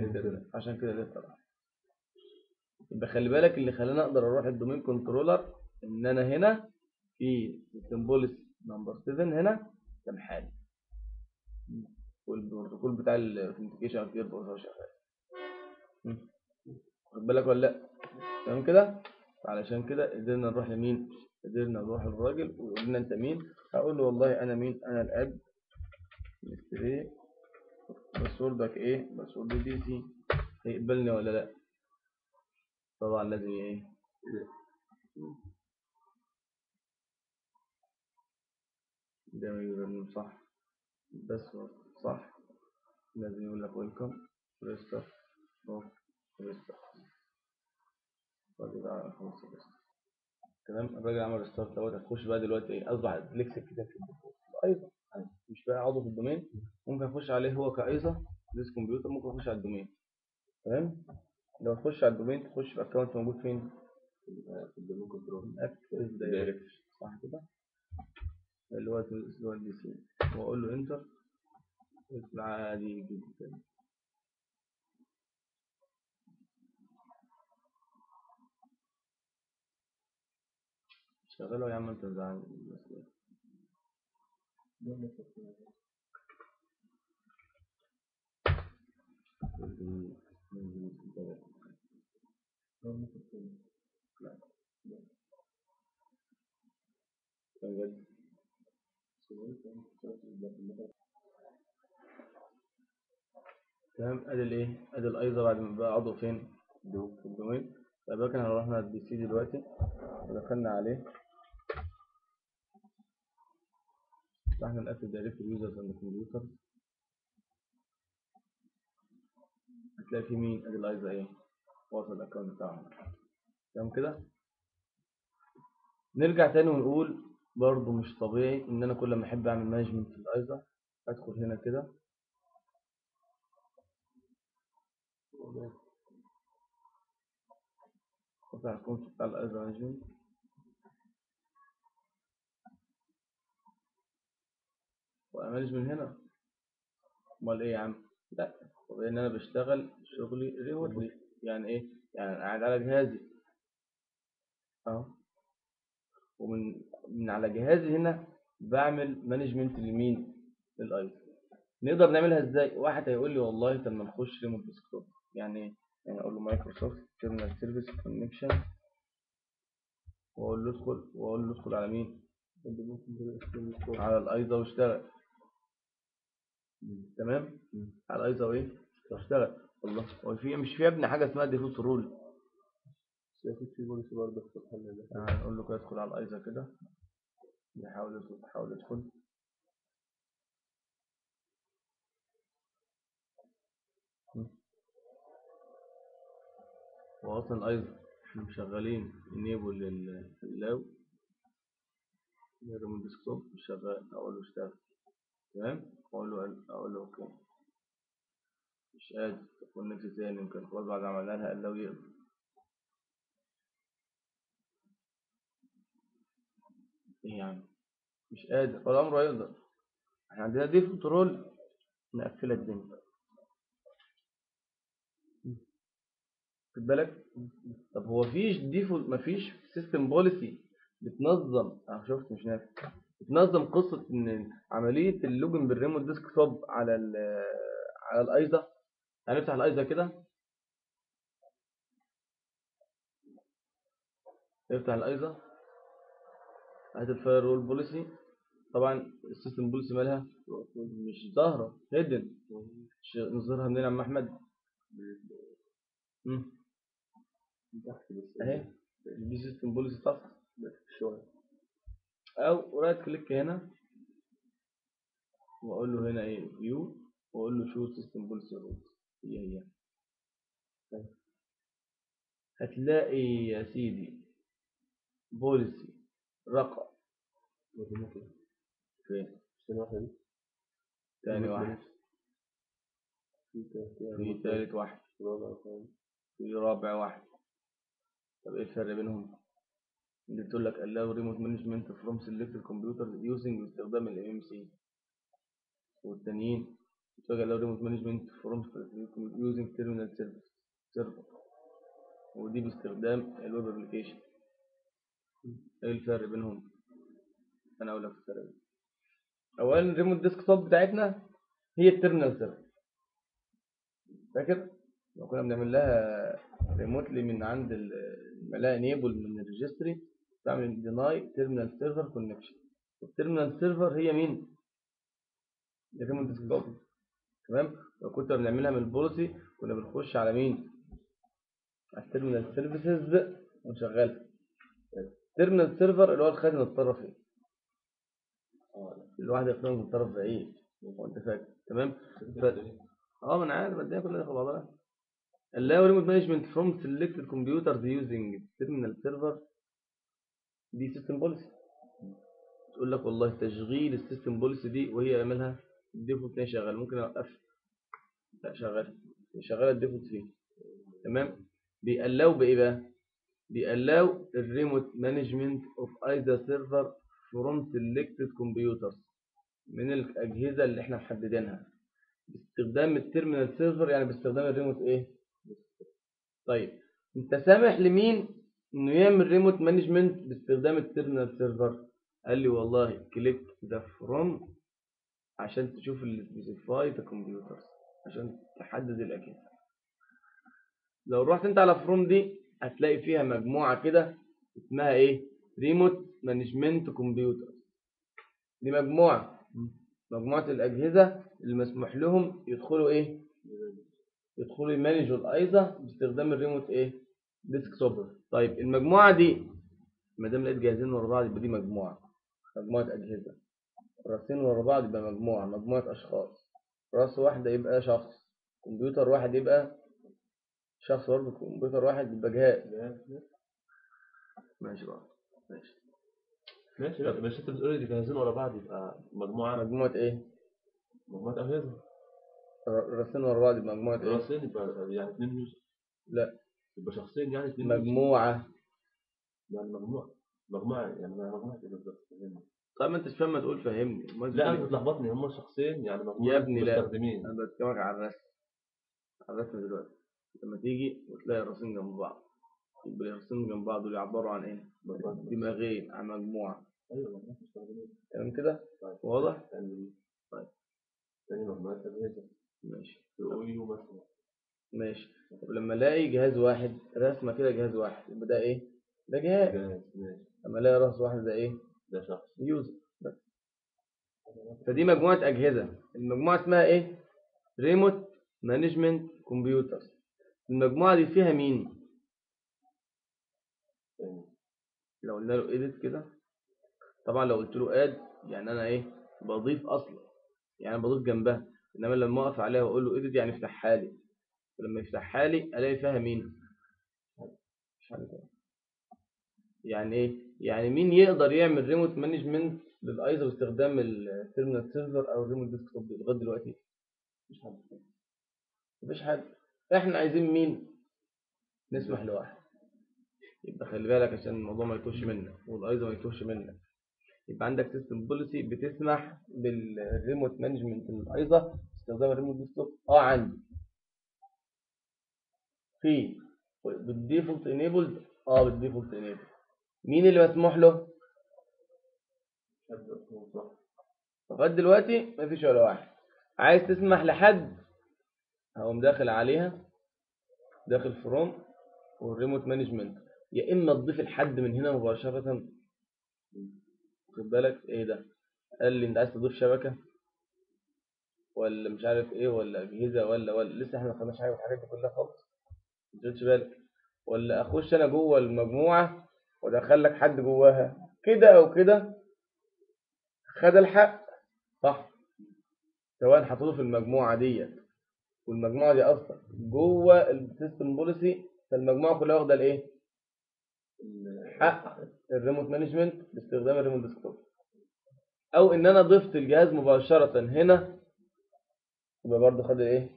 عشان كده لسه راح يبقى خلي بالك اللي خلاني اقدر اروح الدومين كنترولر ان انا هنا في سيستم بوليسي نمبر 7 هنا سامحاني والبروتوكول بتاع الاوثنتيكيشن كتير برضه شغال مم. واخد بالك ولا لا تمام كده علشان كده قدرنا نروح لمين قدرنا نروح للراجل ويقول لنا انت مين هقول له والله انا مين انا الاب مستر ايه باسوردك ايه باسورد دي سي هيقبلني ولا لا طبعا لازم ايه ده يقول صح باسورد صح لازم يقول لك ويلكم ريستر اوف ريستر الراجل ده خلاص ريستر تمام الراجل عمل ريستارت دوت هتخش بقى دلوقتي ايه اصبح ليكس كده في الديفولت ايضا مش بقى عضو في الدومين ممكن اخش عليه هو كايزا ديس كمبيوتر ممكن اخش على الدومين تمام لو تخش على الدومين تخش في اكونت موجود فين في الدومين كنترول اكسس دايركت صح كده اللي هو اللي هو الدي سي واقول له انتر يطلع عادي جدا شغله يا عم انت زعلان بجد تمام ادي الايه ادي الايزر بعد ما بقى عضو فين في الدومين طيب احنا رحنا على البي سي دلوقتي ودخلنا عليه فتحنا الاكتف دايركتوري يوزرز اند كمبيوتر هتلاقي في مين ادي الايزا ايه واصل الاكونت بتاعهم تمام كده نرجع تاني ونقول برضو مش طبيعي ان انا كل ما احب اعمل مانجمنت في الايزا ادخل هنا كده افتح الكونت بتاع الايزا مانجمنت وامانج من هنا امال ايه يا عم لا طبيعي ان انا بشتغل شغلي ريموتلي يعني ايه يعني أنا قاعد على جهازي اهو ومن من على جهازي هنا بعمل مانجمنت لمين للايزا نقدر نعملها ازاي واحد هيقول لي والله طب ما نخش ريموت ديسكتوب يعني ايه يعني اقول له مايكروسوفت تيرمينال سيرفيس كونكشن واقول له ادخل واقول له ادخل على مين على الايزا واشتغل تمام على الايزا وايه واشتغل والله هو في مش في يا ابني حاجه اسمها ديفولت رول اكيد في بوليسي برضه في الحل ده يعني نقول له كده ادخل على الايزا كده يحاول يدخل يحاول يدخل هو اصلا الايزا احنا شغالين انيبل للاو من ديسكتوب مش شغال اقول له اشتغل تمام اقول له اقول له اوكي مش قادر كونكت تاني يمكن خلاص بعد ما عملنا لها قال له يقدر ايه يعني مش قادر ولا امره يقدر احنا عندنا دي كنترول مقفله الدنيا خد بالك طب هو فيش ديفولت مفيش سيستم بوليسي بتنظم اه شفت مش نافع بتنظم قصه ان عمليه اللوجن بالريموت ديسك توب على ال على الايزا هنفتح الايزا كده افتح الايزا هات الفاير رول بوليسي طبعا السيستم بوليسي مالها مش ظاهره هيدن نظهرها منين يا عم احمد مم. تحت بس اهي دي سيستم بوليسي تحت شويه او رايت كليك هنا واقول له هنا ايه فيو واقول له شو سيستم بوليسي رول هي هي طيب. هتلاقي يا سيدي بوليسي رقم ممكن فين ثانية واحدة دي تاني واحد في تالت في تالت واحد رابع خامس في رابع واحد طب ايه الفرق بينهم اللي بتقول لك allow remote management from selected computers using باستخدام ال MMC والتانيين بتقول لك allow remote management from using terminal service server ودي باستخدام الويب ابلكيشن ايه الفرق بينهم انا اقول لك الفرق بينهم. اولا الريموت ديسك توب بتاعتنا هي التيرمينال سيرفر فاكر لو كنا بنعمل لها ريموتلي من عند الملاء انيبل من الريجستري تعمل ديناي تيرمينال سيرفر كونكشن التيرمينال سيرفر هي مين الريموت ديسك توب تمام لو كنت بنعملها من البوليسي كنا بنخش على مين على التيرمينال سيرفيسز ونشغلها التيرمينال سيرفر اللي هو الخازن الطرفي الواحد يقدر من طرف بعيد وانت فاكر تمام ف- اه ما انا عارف الدنيا كلها داخل بعضها allow remote management from selected computers using terminal server دي سيستم بوليسي تقول لك والله تشغيل السيستم بوليسي دي وهي يعملها الديفولت هي شغال ممكن اوقفها لا شغال شغاله الديفولت فيه تمام بيقلاو بايه بقى بيقلاو الريموت مانجمنت اوف ايزا سيرفر فروم سيلكتد كمبيوترز من الاجهزه اللي احنا محددينها باستخدام التيرمينال سيرفر يعني باستخدام الريموت ايه طيب انت سامح لمين انه يعمل ريموت مانجمنت باستخدام التيرمينال سيرفر قال لي والله كليك ذا فروم عشان تشوف السبيسيفاي ذا كمبيوترز عشان تحدد الاجهزه لو رحت انت على فروم دي هتلاقي فيها مجموعه كده اسمها ايه ريموت مانجمنت كمبيوتر دي مجموعه مجموعه الاجهزه اللي مسموح لهم يدخلوا ايه يدخلوا يمانجوا الايزا باستخدام الريموت ايه ديسك توب طيب المجموعه دي ما دام لقيت جهازين ورا بعض يبقى دي مجموعه مجموعه اجهزه راسين ورا بعض يبقى مجموعه مجموعه اشخاص راس واحده يبقى شخص كمبيوتر واحد يبقى شخص برضه كمبيوتر واحد يبقى جهاز ماشي بقى ماشي ماشي لا بس انت بتقول لي جاهزين ورا بعض يبقى مجموعه مجموعه ايه مجموعه اجهزه ر- راسين ورا بعض يبقى مجموعه ايه راسين يبقى يعني اثنين يوزر لا يبقى شخصين يعني اثنين يوزر. مجموعه يعني مجموعه مجموعه يعني مجموعه ايه بالظبط فهمني. طيب ما انتش فاهم ما تقول فهمني أمال لا تقول انا إيه؟ بتلخبطني هم شخصين يعني مجموعه يا ابني لا. مستخدمين انا بتكلمك على الرسم على الرسم دلوقتي لما تيجي وتلاقي الراسين جنب بعض يبقى الراسين جنب بعض دول يعبروا عن ايه مجموعة دماغين عن مجموعه ايوه مجموعه مستخدمين تمام كده طيب. واضح يعني طيب. يعني مجموعه اجهزه ماشي يو مثلا ماشي طب لما الاقي جهاز واحد رسمه كده جهاز واحد يبقى ده ايه ده جهاز جاهز ماشي لما الاقي راس واحد ده ايه ده شخص يوزر بس فدي مجموعه اجهزه المجموعه اسمها ايه ريموت مانجمنت كمبيوترز المجموعه دي فيها مين يعني لو قلنا له edit كده طبعا لو قلت له add يعني انا ايه بضيف اصلا يعني أنا بضيف جنبها انما لما اقف عليها واقول له edit يعني افتحها لي ولما يفتحها لي الاقي فيها مين مش عارف إيه. يعني ايه يعني مين يقدر يعمل ريموت مانجمنت للايزا باستخدام التيرمينال سيرفر او الريموت ديسك توب لغايه دلوقتي مش حد مفيش حد احنا عايزين مين نسمح لواحد يبقى خلي بالك عشان الموضوع ما يتوهش منك والايزا ما يتوهش منك يبقى عندك سيستم بوليسي بتسمح بالريموت مانجمنت للايزا باستخدام الريموت ديسكتوب اه عندي في بالديفولت انيبلد اه بالديفولت انيبلد مين اللي مسموح له لغايه دلوقتي مفيش ولا واحد عايز تسمح لحد هقوم داخل عليها داخل فروم والريموت مانجمنت يا اما تضيف الحد من هنا مباشره خد بالك ايه ده قال لي انت عايز تضيف شبكه ولا مش عارف ايه ولا اجهزه ولا ولا لسه احنا ما خدناش حاجه من الحاجات دي كلها خالص ما تاخدش بالك ولا اخش انا جوه المجموعه وادخل لك حد جواها كده او كده خد الحق صح سواء حطيته في المجموعه ديت والمجموعه دي اصلا جوه السيستم بوليسي فالمجموعه كلها واخده الايه حق الريموت مانجمنت باستخدام الريموت ديسكتوب او ان انا ضفت الجهاز مباشره هنا يبقى برضه خد الايه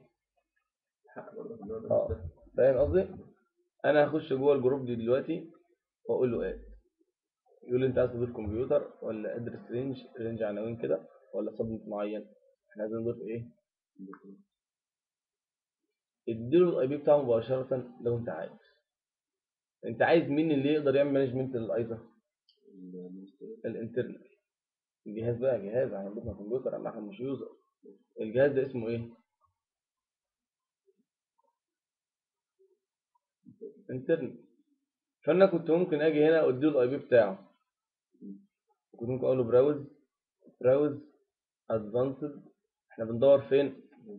اه فاهم قصدي انا هخش جوه الجروب دي دلوقتي واقول له ايه يقول لي انت عايز تضيف كمبيوتر ولا ادرس رينج رينج عناوين كده ولا سبنت معين احنا عايزين نضيف ايه اديله الاي بي بتاعه مباشره لو انت عايز انت عايز مين اللي يقدر يعمل مانجمنت للايزا الانترنال الجهاز بقى جهاز احنا عندنا كمبيوتر اما احنا مش يوزر الجهاز ده اسمه ايه انترنال فانا كنت ممكن اجي هنا اديله الاي بي بتاعه كنت ممكن اقول له براوز براوز ادفانسد احنا بندور فين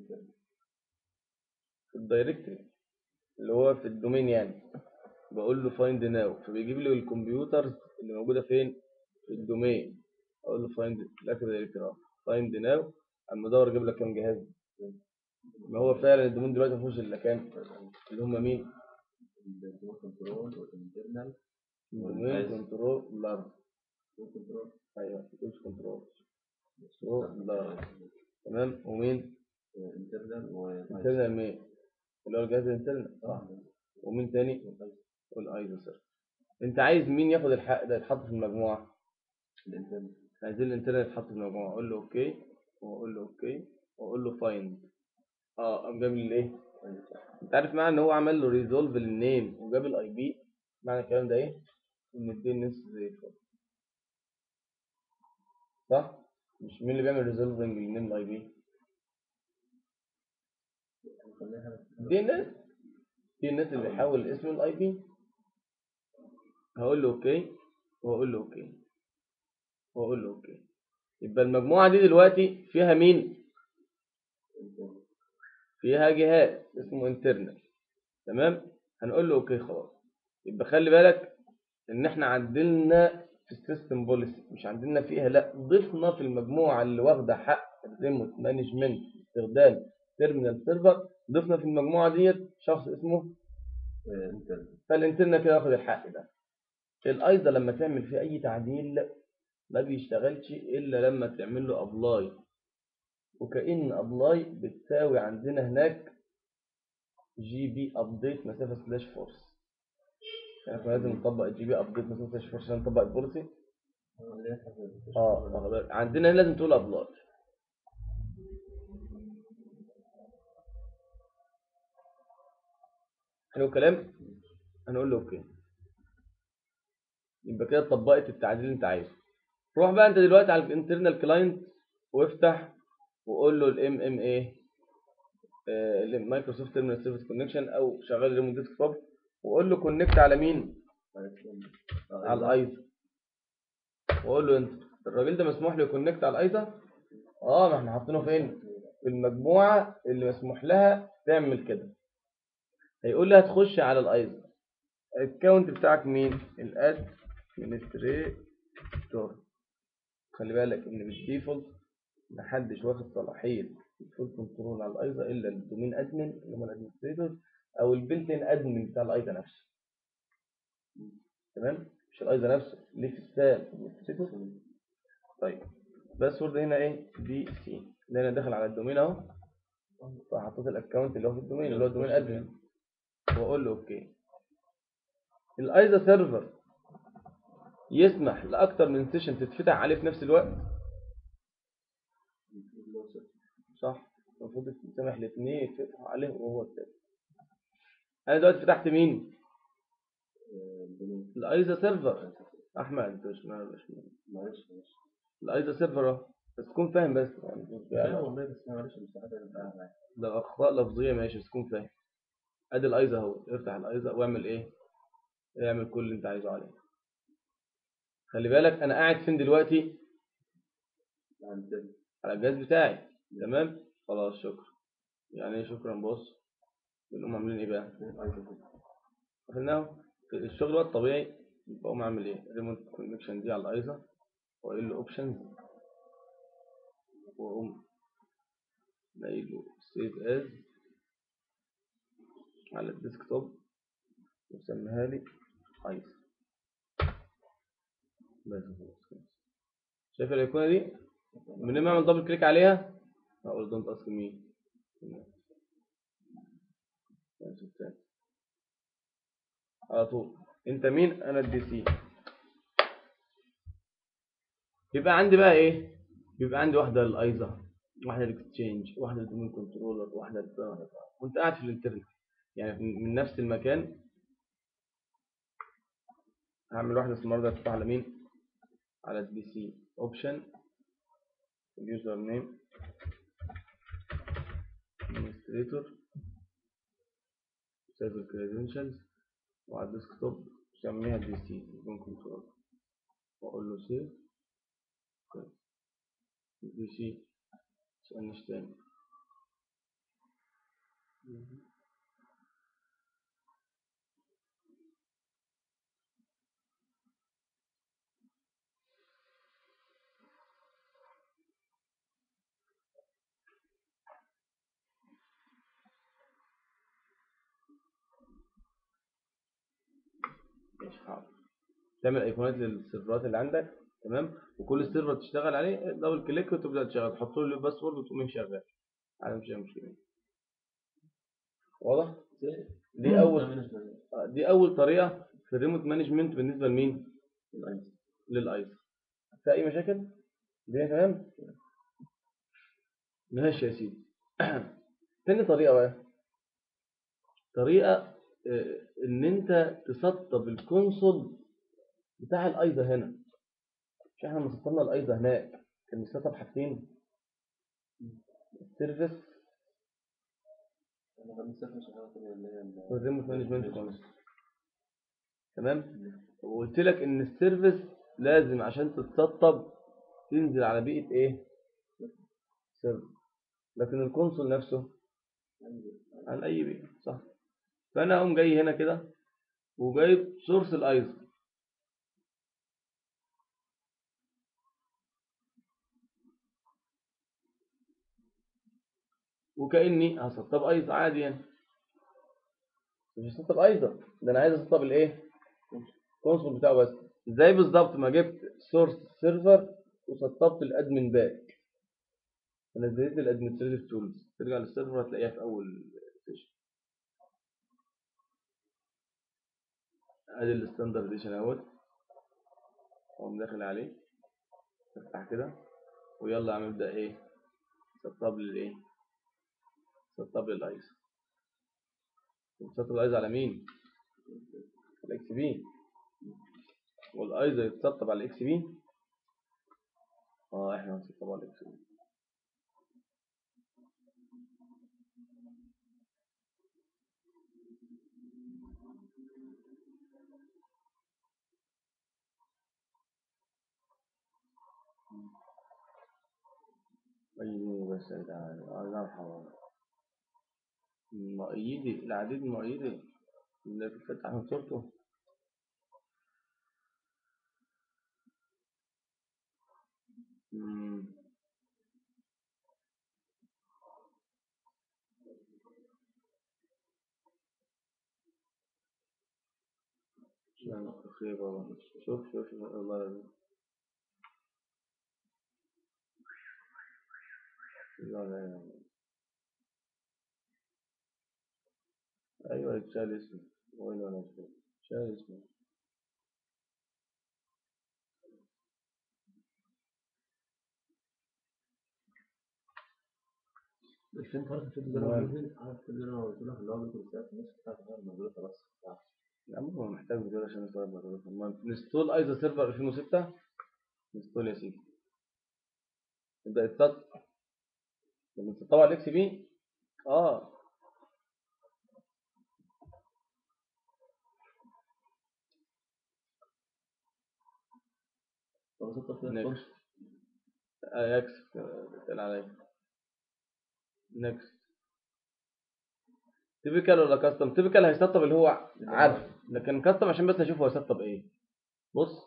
في الدايركتوري اللي هو في الدومين يعني بقول له فايند ناو فبيجيب لي الكمبيوترز اللي موجوده فين في الدومين اقول له فايند الاكتف دايركتوري فايند ناو اما ادور اجيب لك كام جهاز ما هو فعلا الدومين دلوقتي ما فيهوش الا كام اللي هم مين كنترول والانترنال دومين كنترول لارج ايوه دومين كنترول كنترول لارج تمام ومين انترنال انترنال مين اللي هو الجهاز الانترنال صح ومين تاني والايزو سيرفر انت عايز مين ياخد الحق ده يتحط في المجموعه الانترنال عايزين الانترنت يتحط في المجموعه اقول له اوكي واقول له اوكي واقول له فايند اه قام جاب لي الايه انت عارف معنى ان هو عمل له ريزولف للنيم وجاب الاي بي معنى الكلام ده ايه ان الدي ان اس زي الفل صح مش مين اللي بيعمل ريزولفنج للنيم الاي بي دي ان اس دي ان اس اللي بيحول اسم الاي بي هقول له اوكي واقول له اوكي واقول له اوكي يبقى المجموعه دي دلوقتي فيها مين فيها جهاز اسمه انترنال تمام هنقول له اوكي خلاص يبقى خلي بالك ان احنا عدلنا في السيستم بوليسي مش عندنا فيها لا ضفنا في المجموعه اللي واخده حق الريموت مانجمنت استخدام تيرمينال سيرفر ضفنا في المجموعه ديت شخص اسمه انترنال فالانترنال كده واخد الحق ده الايضا لما تعمل فيه اي تعديل ما بيشتغلش الا لما تعمل له ابلاي وكأن ابلاي بتساوي عندنا هناك جي بي ابديت مسافه سلاش فورس يعني احنا لازم نطبق الجي بي ابديت مسافه سلاش فورس عشان نطبق البوليسي اه واخد بالك؟ عندنا هنا لازم تقول ابلاي حلو الكلام هنقول له اوكي يبقى كده طبقت التعديل اللي انت عايزه روح بقى انت دلوقتي على الانترنال كلاينت وافتح وقول له الام ام ايه المايكروسوفت تيرمينال سيرفيس كونكشن او شغال ريموت ديسك توب وقول له كونكت على مين على الايزا وقول له انت الراجل ده مسموح له يكونكت على الايزا اه ما احنا حاطينه فين في المجموعه اللي مسموح لها تعمل كده هيقول لي هتخش على الايزا الاكونت بتاعك مين الادمنستريتور خلي بالك ان بالديفولت محدش واخد صلاحيه الفول كنترول على الايزا الا الدومين ادمن اللي هم الادمنستريتور او البلتين ادمن بتاع الايزا نفسه تمام مش الايزا نفسه ليه في السال ادمنستريتور طيب باسورد هنا ايه دي سي اللي انا داخل على الدومين اهو فحطيت الاكونت اللي هو في الدومين اللي هو الدومين ادمن واقول له اوكي الايزا سيرفر يسمح لاكتر من سيشن تتفتح عليه في نفس الوقت صح المفروض يسمح لاثنين يتفتحوا عليه وهو الثالث انا دلوقتي فتحت مين الايزا سيرفر احمد انت مش مش معلش معلش الايزا سيرفر اهو بس تكون فاهم بس لا والله بس معلش المساعدة اللي بتاعها معايا ده اخطاء لفظيه ماشي بس تكون فاهم ادي الايزا اهو افتح الايزا واعمل ايه اعمل كل اللي انت عايزه عليه خلي بالك انا قاعد فين دلوقتي عندنا على الجهاز بتاعي تمام خلاص شكرا يعني ايه شكرا بص بنقوم عاملين ايه بقى قفلناه في الشغل بقى الطبيعي بقوم اعمل ايه ريموت كونكشن دي على الايزا واقول له اوبشنز واقوم قايل له سيف از على الديسكتوب وسميها لي ايزا بس خلاص كده. شايف الايقونه دي من ما اعمل دبل كليك عليها اقول دونت اسك مي على طول انت مين انا الدي سي يبقى عندي بقى ايه بيبقى عندي واحده للايزا واحده للاكستشينج واحده للدومين كنترولر واحده لل وانت قاعد في الانترنت يعني من نفس المكان هعمل واحده اسمها ده تفتح على مين على البي سي اوبشن اليوزر نيم administrator سيف الكريدنشالز وعلى الديسكتوب سميها بي سي يكون كنترول واقول له سيف كويس البي سي متسألنيش تاني ماشي حاضر تعمل ايقونات للسيرفرات اللي عندك تمام وكل سيرفر تشتغل عليه دبل كليك وتبدا تشتغل تحط له الباسورد وتقوم شغال على مش مشكله واضح دي اول دي اول طريقه في الريموت مانجمنت بالنسبه لمين للايس في اي مشاكل دي تمام ماشي يا سيدي تاني طريقه بقى طريقه آه، ان انت تسطب الكونسول بتاع الايزا هنا مش احنا لما سطبنا الايزا هناك كان بيسطب حاجتين السيرفيس والريموت مانجمنت كونسول تمام وقلت لك ان السيرفيس لازم عشان تتسطب تنزل على بيئة ايه سيرفر لكن الكونسول نفسه عن اي بيئة صح فانا اقوم جاي هنا كده وجايب سورس الايزو وكاني هسطب ايزو عادي يعني مش هسطب ايزو ده انا عايز اسطب الايه الكونسول بتاعه بس ازاي بالظبط ما جبت سورس سيرفر وسطبت الادمن باك نزلت الادمنستريتيف تولز ترجع للسيرفر هتلاقيها في اول سيشن ادي الستاندرديشن اهوت اقوم داخل عليه افتح كده ويلا يا عم ابدا ايه سطب لي الايه سطب لي الايس سطب الايس على مين الاكس بي والايز يتسطب على الاكس بي اه احنا هنسطب على الاكس بي أيوه بس يا جدعان الله يرحمه المؤيدي العديد المؤيدي اللي بتفتح من صورته مم. عشان خير والله شوف شوف شوف الله يرحمه لا لا لا أيوة يتشال اسمه وين ولا اسمه شال اسمه مش انت عارف الفيديو ده انا موجود عارف الفيديو ده انا قلت لك اللي هو بيكون الساعه الناس بتاعت موجوده خلاص لا مو محتاج فيديو عشان يصور بقى ما نستول ايزا سيرفر 2006 نستول يا سيدي يبدأ يتسطب لما تسطب على الاكس بي اه طب سطر كده نكست اياكس بتقال عليا نكست تيبيكال ولا كاستم تيبيكال هيسطب اللي هو عارف لكن كاستم عشان بس اشوف هو هيسطب ايه بص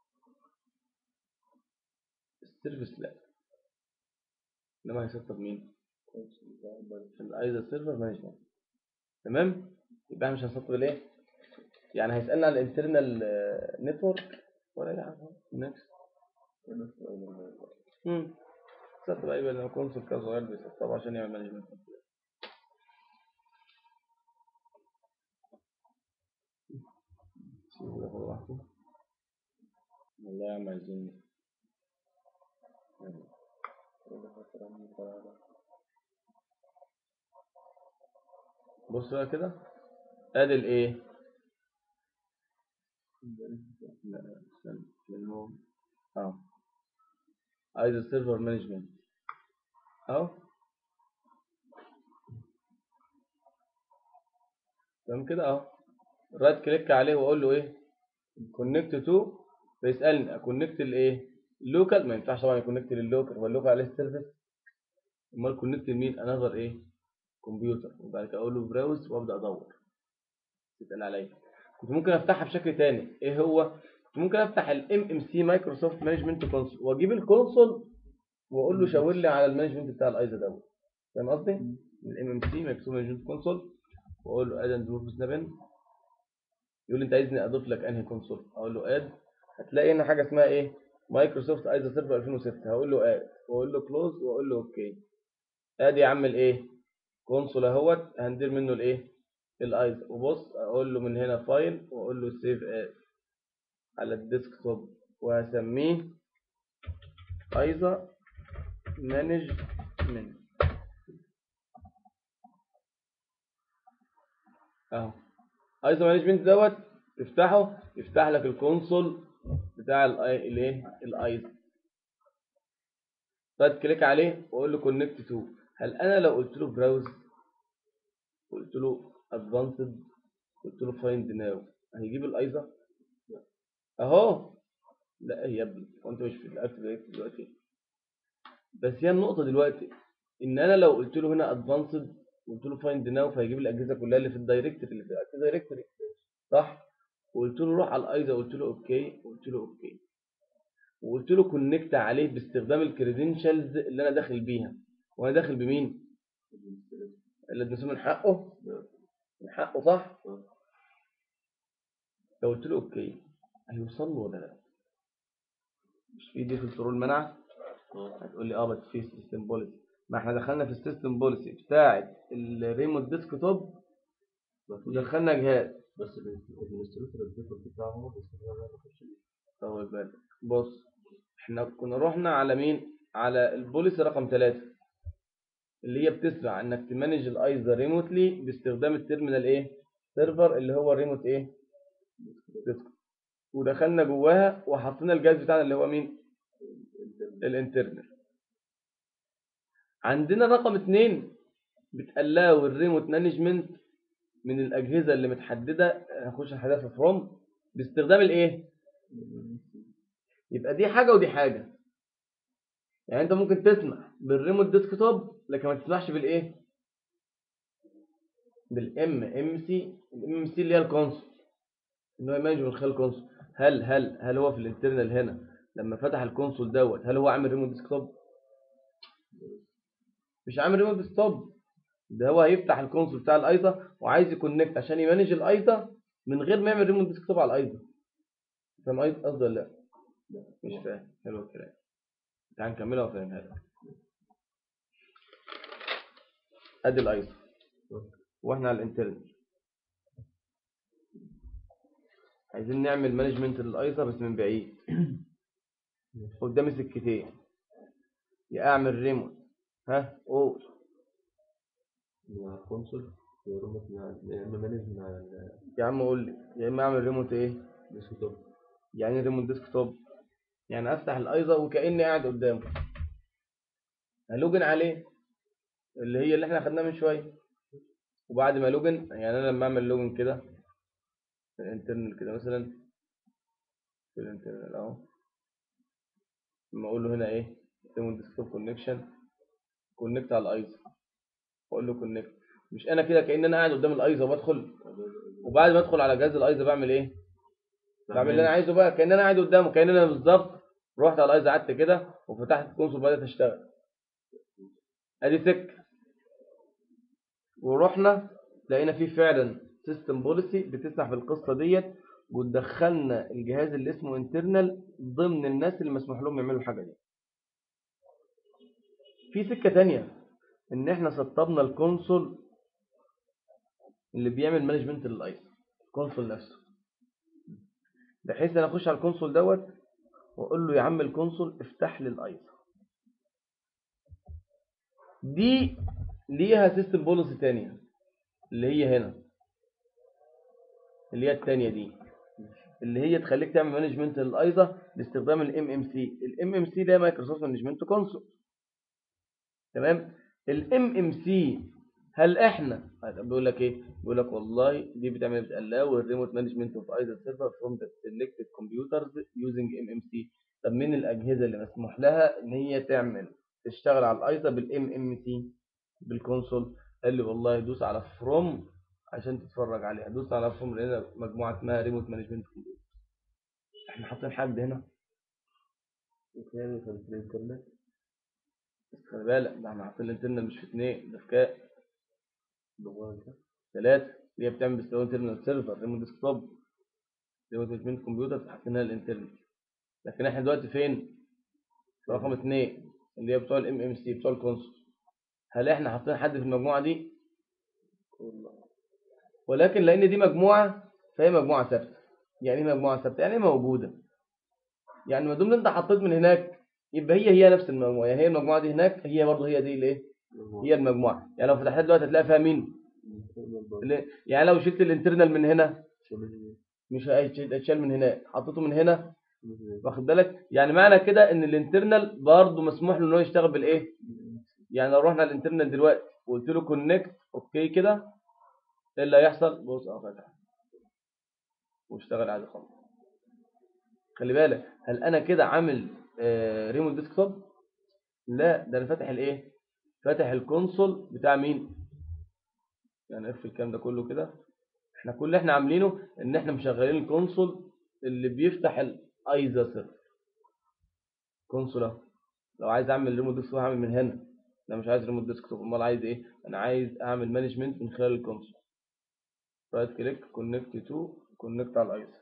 السيرفيس لا انما هيسطب مين الايزا سيرفر مانجمنت تمام يبقى احنا مش هنسطب الايه يعني هيسالنا على الانترنال نتورك ولا ايه يا عم نكست امم سطب ايوه لما كونسول كده صغير بيسطبه عشان يعمل مانجمنت سيبه هو لوحده والله يا عم عايزين بص بقى كده ادي الايه لا استنى لان هو اهو عايز السيرفر مانجمنت اهو تمام كده اهو رايت كليك عليه واقول له ايه كونكت تو فيسالني اكونكت لايه لوكال ما ينفعش طبعا يكونكت لللوكال هو اللوكال عليه السيرفيس امال كونكت لمين انذر ايه كمبيوتر وبعد كده اقول له براوز وابدا ادور تسال عليا كنت ممكن افتحها بشكل تاني ايه هو كنت ممكن افتح الام ام سي مايكروسوفت مانجمنت كونسول واجيب الكونسول واقول له شاور لي على المانجمنت بتاع الايزا دوت فاهم قصدي الام ام سي مايكروسوفت مانجمنت كونسول واقول له اد اند روف سنابن يقول لي انت عايزني اضيف لك انهي كونسول اقول له اد هتلاقي هنا حاجه اسمها ايه مايكروسوفت ايزا سيرفر 2006 هقول له اد واقول له كلوز واقول له اوكي ادي يا عم الايه كونسول اهوت هندير منه الايه الايزا وبص اقول له من هنا فايل واقول له سيف از على الديسك توب وهسميه ايزا مانجمنت اهو ايزا مانجمنت دوت تفتحه يفتح لك الكونسول بتاع الاي الايه الايزا رايت كليك عليه واقول له كونكت تو هل انا لو قلت له براوز قلت له ادفانسد قلت له فايند ناو هيجيب الايزا اهو لا يا ابني هو انت مش في الاكتف دايركتوري دلوقتي بس هي النقطه دلوقتي ان انا لو قلت له هنا ادفانسد قلت له فايند ناو فهيجيب الاجهزه كلها اللي في الدايركتوري اللي في الاكتف دايركتوري صح وقلت له روح على الايزا قلت له اوكي قلت له اوكي وقلت له كونكت عليه باستخدام الكريدنشالز اللي انا داخل بيها وانا داخل بمين اللي اديته من حقه من حقه صح لو قلت له اوكي هيوصل له ولا لا مش في دي في الكنترول منع هتقول لي اه بس في سيستم بوليسي ما احنا دخلنا في السيستم بوليسي بتاعه الريموت ديسك توب ودخلنا جهاز بس الادمنستريتور الديفولت بتاعه هو بيستخدم على الخشبية. طول بالك بص احنا كنا رحنا على مين على البوليسي رقم 3 اللي هي بتسمع انك تمانج الايزا ريموتلي باستخدام التيرمينال ايه سيرفر اللي هو الريموت ايه ديسك ودخلنا جواها وحطينا الجهاز بتاعنا اللي هو مين الانترنال عندنا رقم اتنين بتقلاو الريموت مانجمنت من الاجهزه اللي متحدده هنخش الحدث فروم باستخدام الايه يبقى دي حاجه ودي حاجه يعني انت ممكن تسمح بالريموت ديسك توب لكن ما تسمحش بالايه بالام ام سي الام ام سي اللي هي الكونسول ان هو يمانج من خلال الكونسول هل هل هل هو في الانترنال هنا لما فتح الكونسول دوت هل هو عامل ريموت ديسك توب مش عامل ريموت ديسك توب ده هو هيفتح الكونسول بتاع الايزا وعايز يكونكت عشان يمانج الايزا من غير ما يعمل ريموت ديسك توب على الايزا فاهم ايزا قصدي ولا لا مش فاهم حلو الكلام تعال نكملها وافهمها لك ادي الايزا واحنا على الانترنت عايزين نعمل مانجمنت للايزا بس من بعيد قدامي سكتين يا اعمل ريموت ها قول مع الكونسول وريموت مع يا اما مانج مع يا عم قول لي يا اما اعمل ريموت ايه الديسك توب يعني ريموت ديسك توب يعني افتح الايزا وكاني قاعد قدامه هلوجن عليه اللي هي اللي احنا خدناها من شويه وبعد ما لوجن يعني انا لما اعمل لوجن كده في الانترنال كده مثلا في الانترنال اهو لما اقول له هنا ايه ريموت ديسك توب كونكشن كونكت على الايزا واقول له كونكت مش انا كده كأن انا قاعد قدام الايزا وبدخل وبعد ما ادخل على جهاز الايزا بعمل ايه بعمل اللي انا عايزه بقى كأن انا قاعد قدامه كأن انا بالظبط رحت على الايزا قعدت كده وفتحت الكونسول بدأت اشتغل ادي سك ورحنا لقينا فيه فعلا سيستم بوليسي بتسمح بالقصه ديت وتدخلنا الجهاز اللي اسمه انترنال ضمن الناس اللي مسموح لهم يعملوا الحاجه دي في سكه تانية ان احنا سطبنا الكونسول اللي بيعمل مانجمنت للايس الكونسول نفسه بحيث ان اخش على الكونسول دوت واقول له يا عم الكونسول افتح لي الايس دي ليها سيستم بوليسي تانية اللي هي هنا اللي هي التانية دي اللي هي تخليك تعمل مانجمنت للايزا باستخدام الام ام سي الام ام سي ده مايكروسوفت مانجمنت كونسول تمام الام ام سي هل احنا بيقول لك ايه بيقول لك والله دي بتعمل بتقلاو الريموت مانجمنت اوف ايزا سيرفر فروم ذا سيلكتد كمبيوترز يوزنج ام ام سي طب مين الاجهزه اللي مسموح لها ان هي تعمل تشتغل على الايزا بالام ام سي بالكونسول قال لي والله دوس على فروم عشان تتفرج عليها دوس على فروم لان مجموعه اسمها ريموت مانجمنت كمبيوتر احنا حاطين حاجه هنا وكان كان في الانترنت بس خلي بالك ده احنا حاطين الانترنال مش في اثنين ده في كام بالله كده ثلاثه اللي هي بتعمل باستخدام انترنال سيرفر ريموت ديسكتوب ريموت مانجمنت كمبيوتر حاطينها الانترنال لكن احنا دلوقتي فين في رقم اثنين اللي هي بتوع الام ام سي بتوع الكونسول هل احنا حاطين حد في المجموعه دي ولكن لان دي مجموعه فهي مجموعه ثابته يعني ايه مجموعه ثابته يعني إيه موجوده يعني ما دام انت حطيت من هناك يبقى هي هي نفس المجموعه يعني هي المجموعه دي هناك هي برضه هي دي الايه هي المجموعه يعني لو فتحتها دلوقتي هتلاقي فيها مين اللي- يعني لو شلت الانترنال من هنا مش هيتشال من هناك حطيته من هنا واخد بالك يعني معنى كده ان الانترنال برضه مسموح له ان هو يشتغل بالايه يعني لو رحنا الانترنال دلوقتي وقلت له كونكت اوكي كده ايه اللي هيحصل بص اه فتح واشتغل عادي خالص خلي بالك هل انا كده عامل آه ريموت ديسكتوب لا ده انا فاتح الايه فاتح الكونسول بتاع مين يعني اقفل الكلام ده كله كده احنا كل اللي احنا عاملينه ان احنا مشغلين الكونسول اللي بيفتح الايزا سيرفر كونسول اهو لو عايز اعمل ريموت ديسكتوب هعمل من هنا انا مش عايز ريموت ديسكتوب امال عايز ايه انا عايز اعمل مانجمنت من خلال الكونسول رايت كليك كونكت تو كونكت على الايزا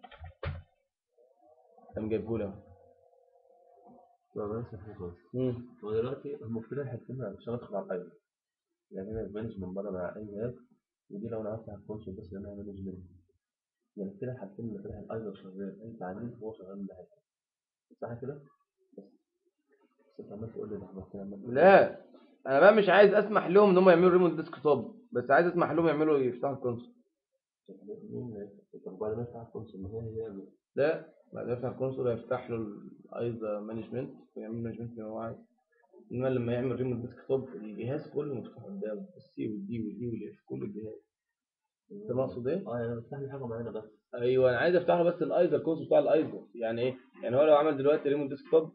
كان جايبه لي اهو ما بنسى حاجة مم. هو دلوقتي المشكلة الحاجتين عشان ادخل على الايض يعني انا مانج من بره مع اي جهاز ودي لو انا هفتح الكونسول بس انا مانج منه يعني كده الحاجتين اللي فاتح الايض شغال اي تعليم هو شغال من حاجه صح كده؟ بس بس انت عمال تقول لي ده عملت كده عملت كده. لا انا بقى مش عايز اسمح لهم ان هم يعملوا ريموت ديسكتوب بس عايز اسمح لهم يعملوا يفتحوا الكونسول مين اللي- طب بعد ما يفتح الكونسول ما هو يعمل لا بعد ما يفتح الكونسول هيفتح له الايزا مانجمنت ويعمل مانجمنت زي ما هو عايز انما لما يعمل ريموت ديسكتوب الجهاز كله مفتوح قدامه السي والدي والدي والاف كل الجهاز انت مقصود ايه؟ اه يعني انا بفتح لي حاجه معينه بس ايوه انا عايز افتح له بس الايزا الكونسول بتاع الايزا يعني ايه؟ يعني هو لو عمل دلوقتي ريموت ديسكتوب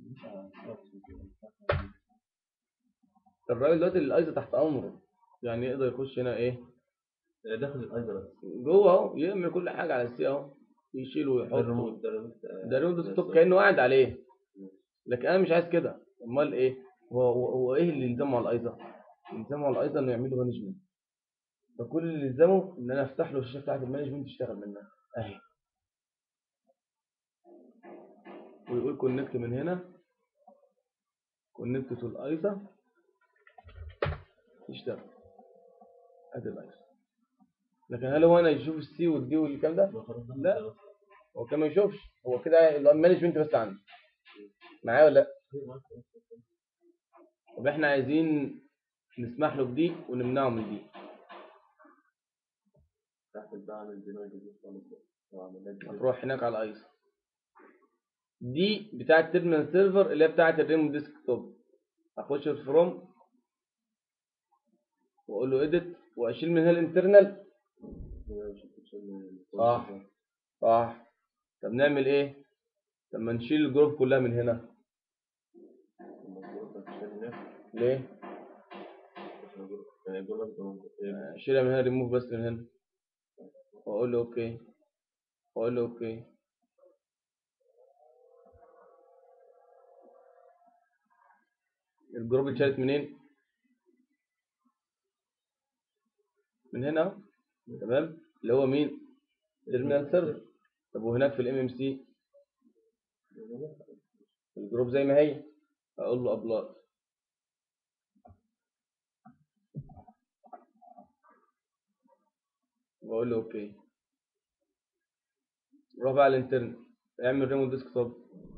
الراجل دلوقتي الايزا تحت امره يعني يقدر يخش هنا ايه؟ داخل الايض بس جوه اهو يعمل كل حاجه على السي اهو يشيل ويحط ده الريموت ده الريموت ده ريموت ديسكتوب كانه قاعد عليه لكن انا مش عايز كده امال ايه هو هو, هو ايه اللي يلزمه على الايزا يلزمه على الايزا انه يعمل له مانجمنت فكل اللي يلزمه ان انا افتح له الشاشه بتاعت المانجمنت يشتغل منها اهي ويقول كونكت من هنا كونكت تو الايزا يشتغل ادي الايزا لكن هل هو انا يشوف السي والدي والكلام ده لا. هو كان ما يشوفش هو كده المانجمنت بس عنده معايا ولا لا طب احنا عايزين نسمح له بدي ونمنعه من دي تحت بقى اعمل دينار جديد خالص بقى. واعمل لك جديد. هتروح هناك على ايس دي بتاعه تيرمينال سيرفر اللي هي بتاعه الريموت ديسكتوب اخش الفروم واقول له اديت واشيل من هنا الانترنال كده مش هتتشال من الكونسول صح. ده. صح طب نعمل ايه طب ما نشيل الجروب كلها من هنا المفروض هتتشال هناك ليه عشان الجروب- يعني الجروب هتبقى موجود. إيه؟ اشيلها من هنا ريموف بس من هنا واقول له اوكي واقول له اوكي الجروب اتشالت منين من هنا أهو. تمام اللي هو مين تيرمينال سيرفر طب وهناك في الام ام سي الجروب زي ما هي اقول له ابلاي واقول له اوكي روح بقى على الانترنت اعمل ريموت ديسكتوب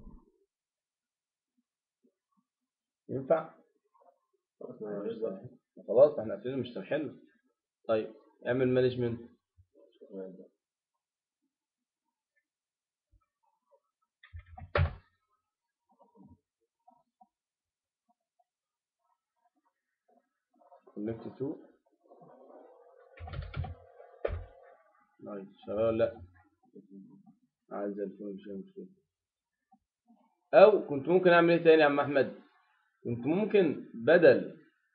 ينفع خلاص ما يعملش بقى. خلاص احنا قافلين مش سامحينه طيب اعمل مانجمنت كونكت تو نايس شغال ولا لا عايز زي الفل مش مشكله او كنت ممكن اعمل ايه تاني يا عم احمد كنت ممكن بدل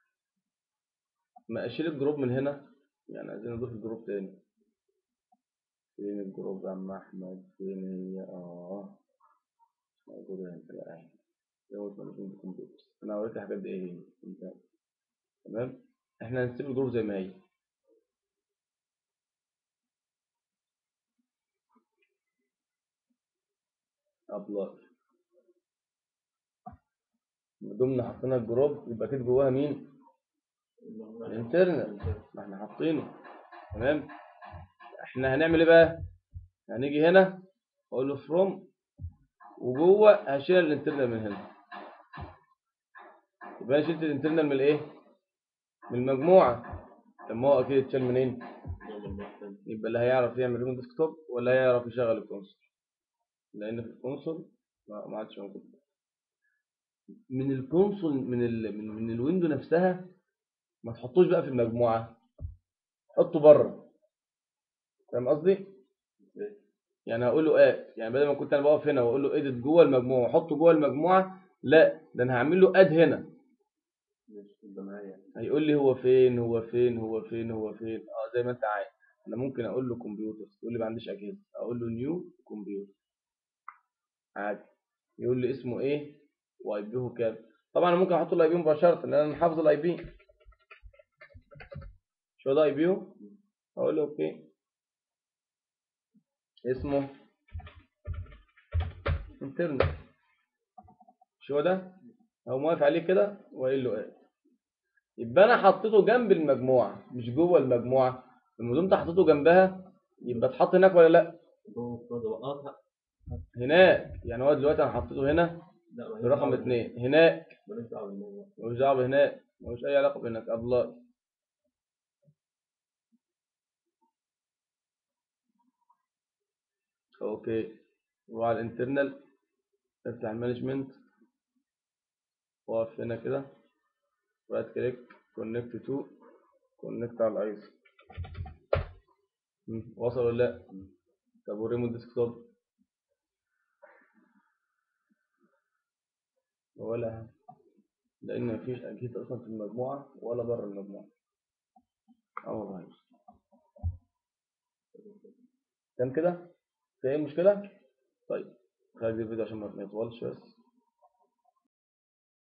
ما اشيل الجروب من هنا يعني عايزين نضيف الجروب تاني فين الجروب يا عم احمد فين هي اه مش موجوده هنا لا اهي دوت مانجمنت كمبيوتر انا هوريك الحاجات دي ايه هي انت تمام احنا هنسيب الجروب زي ما هي ابلاي ما دمنا حطينا الجروب يبقى كده جواها مين الانترنال ما احنا حاطينه تمام احنا هنعمل ايه بقى هنيجي هنا اقول له فروم وجوه هشيل الانترنال من هنا يبقى انا شلت الانترنال من الايه من المجموعه طب ما هو اكيد اتشال منين يبقى اللي هيعرف يعمل ريموت ديسكتوب ولا هيعرف يشغل الكونسول لان في الكونسول ما ما عادش موجود من الكونسول من ال من, من الويندو نفسها ما تحطوش بقى في المجموعه حطه بره فاهم قصدي يعني هقول له اد يعني بدل ما كنت انا بقف هنا واقول له اديت جوه المجموعه واحطه جوه المجموعه لا ده انا هعمل له اد هنا هيقول لي هو فين هو فين هو فين هو فين اه زي ما انت عايز انا ممكن اقول له كمبيوتر يقول لي ما عنديش اجهزه اقول له نيو كمبيوتر عادي يقول لي اسمه ايه واي بيه كام طبعا انا ممكن احط الاي بي مباشره لان انا حافظ الاي بي شو ده اي بي اقول له اوكي اسمه انترنت شو ده هو موافق عليه كده وقايل له ايه يبقى انا حطيته جنب المجموعه مش جوه المجموعه لما دمت حطيته جنبها يبقى اتحط هناك ولا لا هناك يعني هو دلوقتي انا حطيته هنا في رقم اثنين هناك ملوش دعوه بهناك ملوش اي علاقه بهناك ابلاي اوكي روح على الانترنال افتح المانجمنت واقف هنا كده رايت كليك كونكت تو كونكت على الايس وصل ولا لا طب وريموت ديسكتوب ولا لان مفيش اجهزه اصلا في المجموعه ولا بره المجموعه اه والله تمام كده في اي مشكله طيب خلي الفيديو عشان ما يطولش بس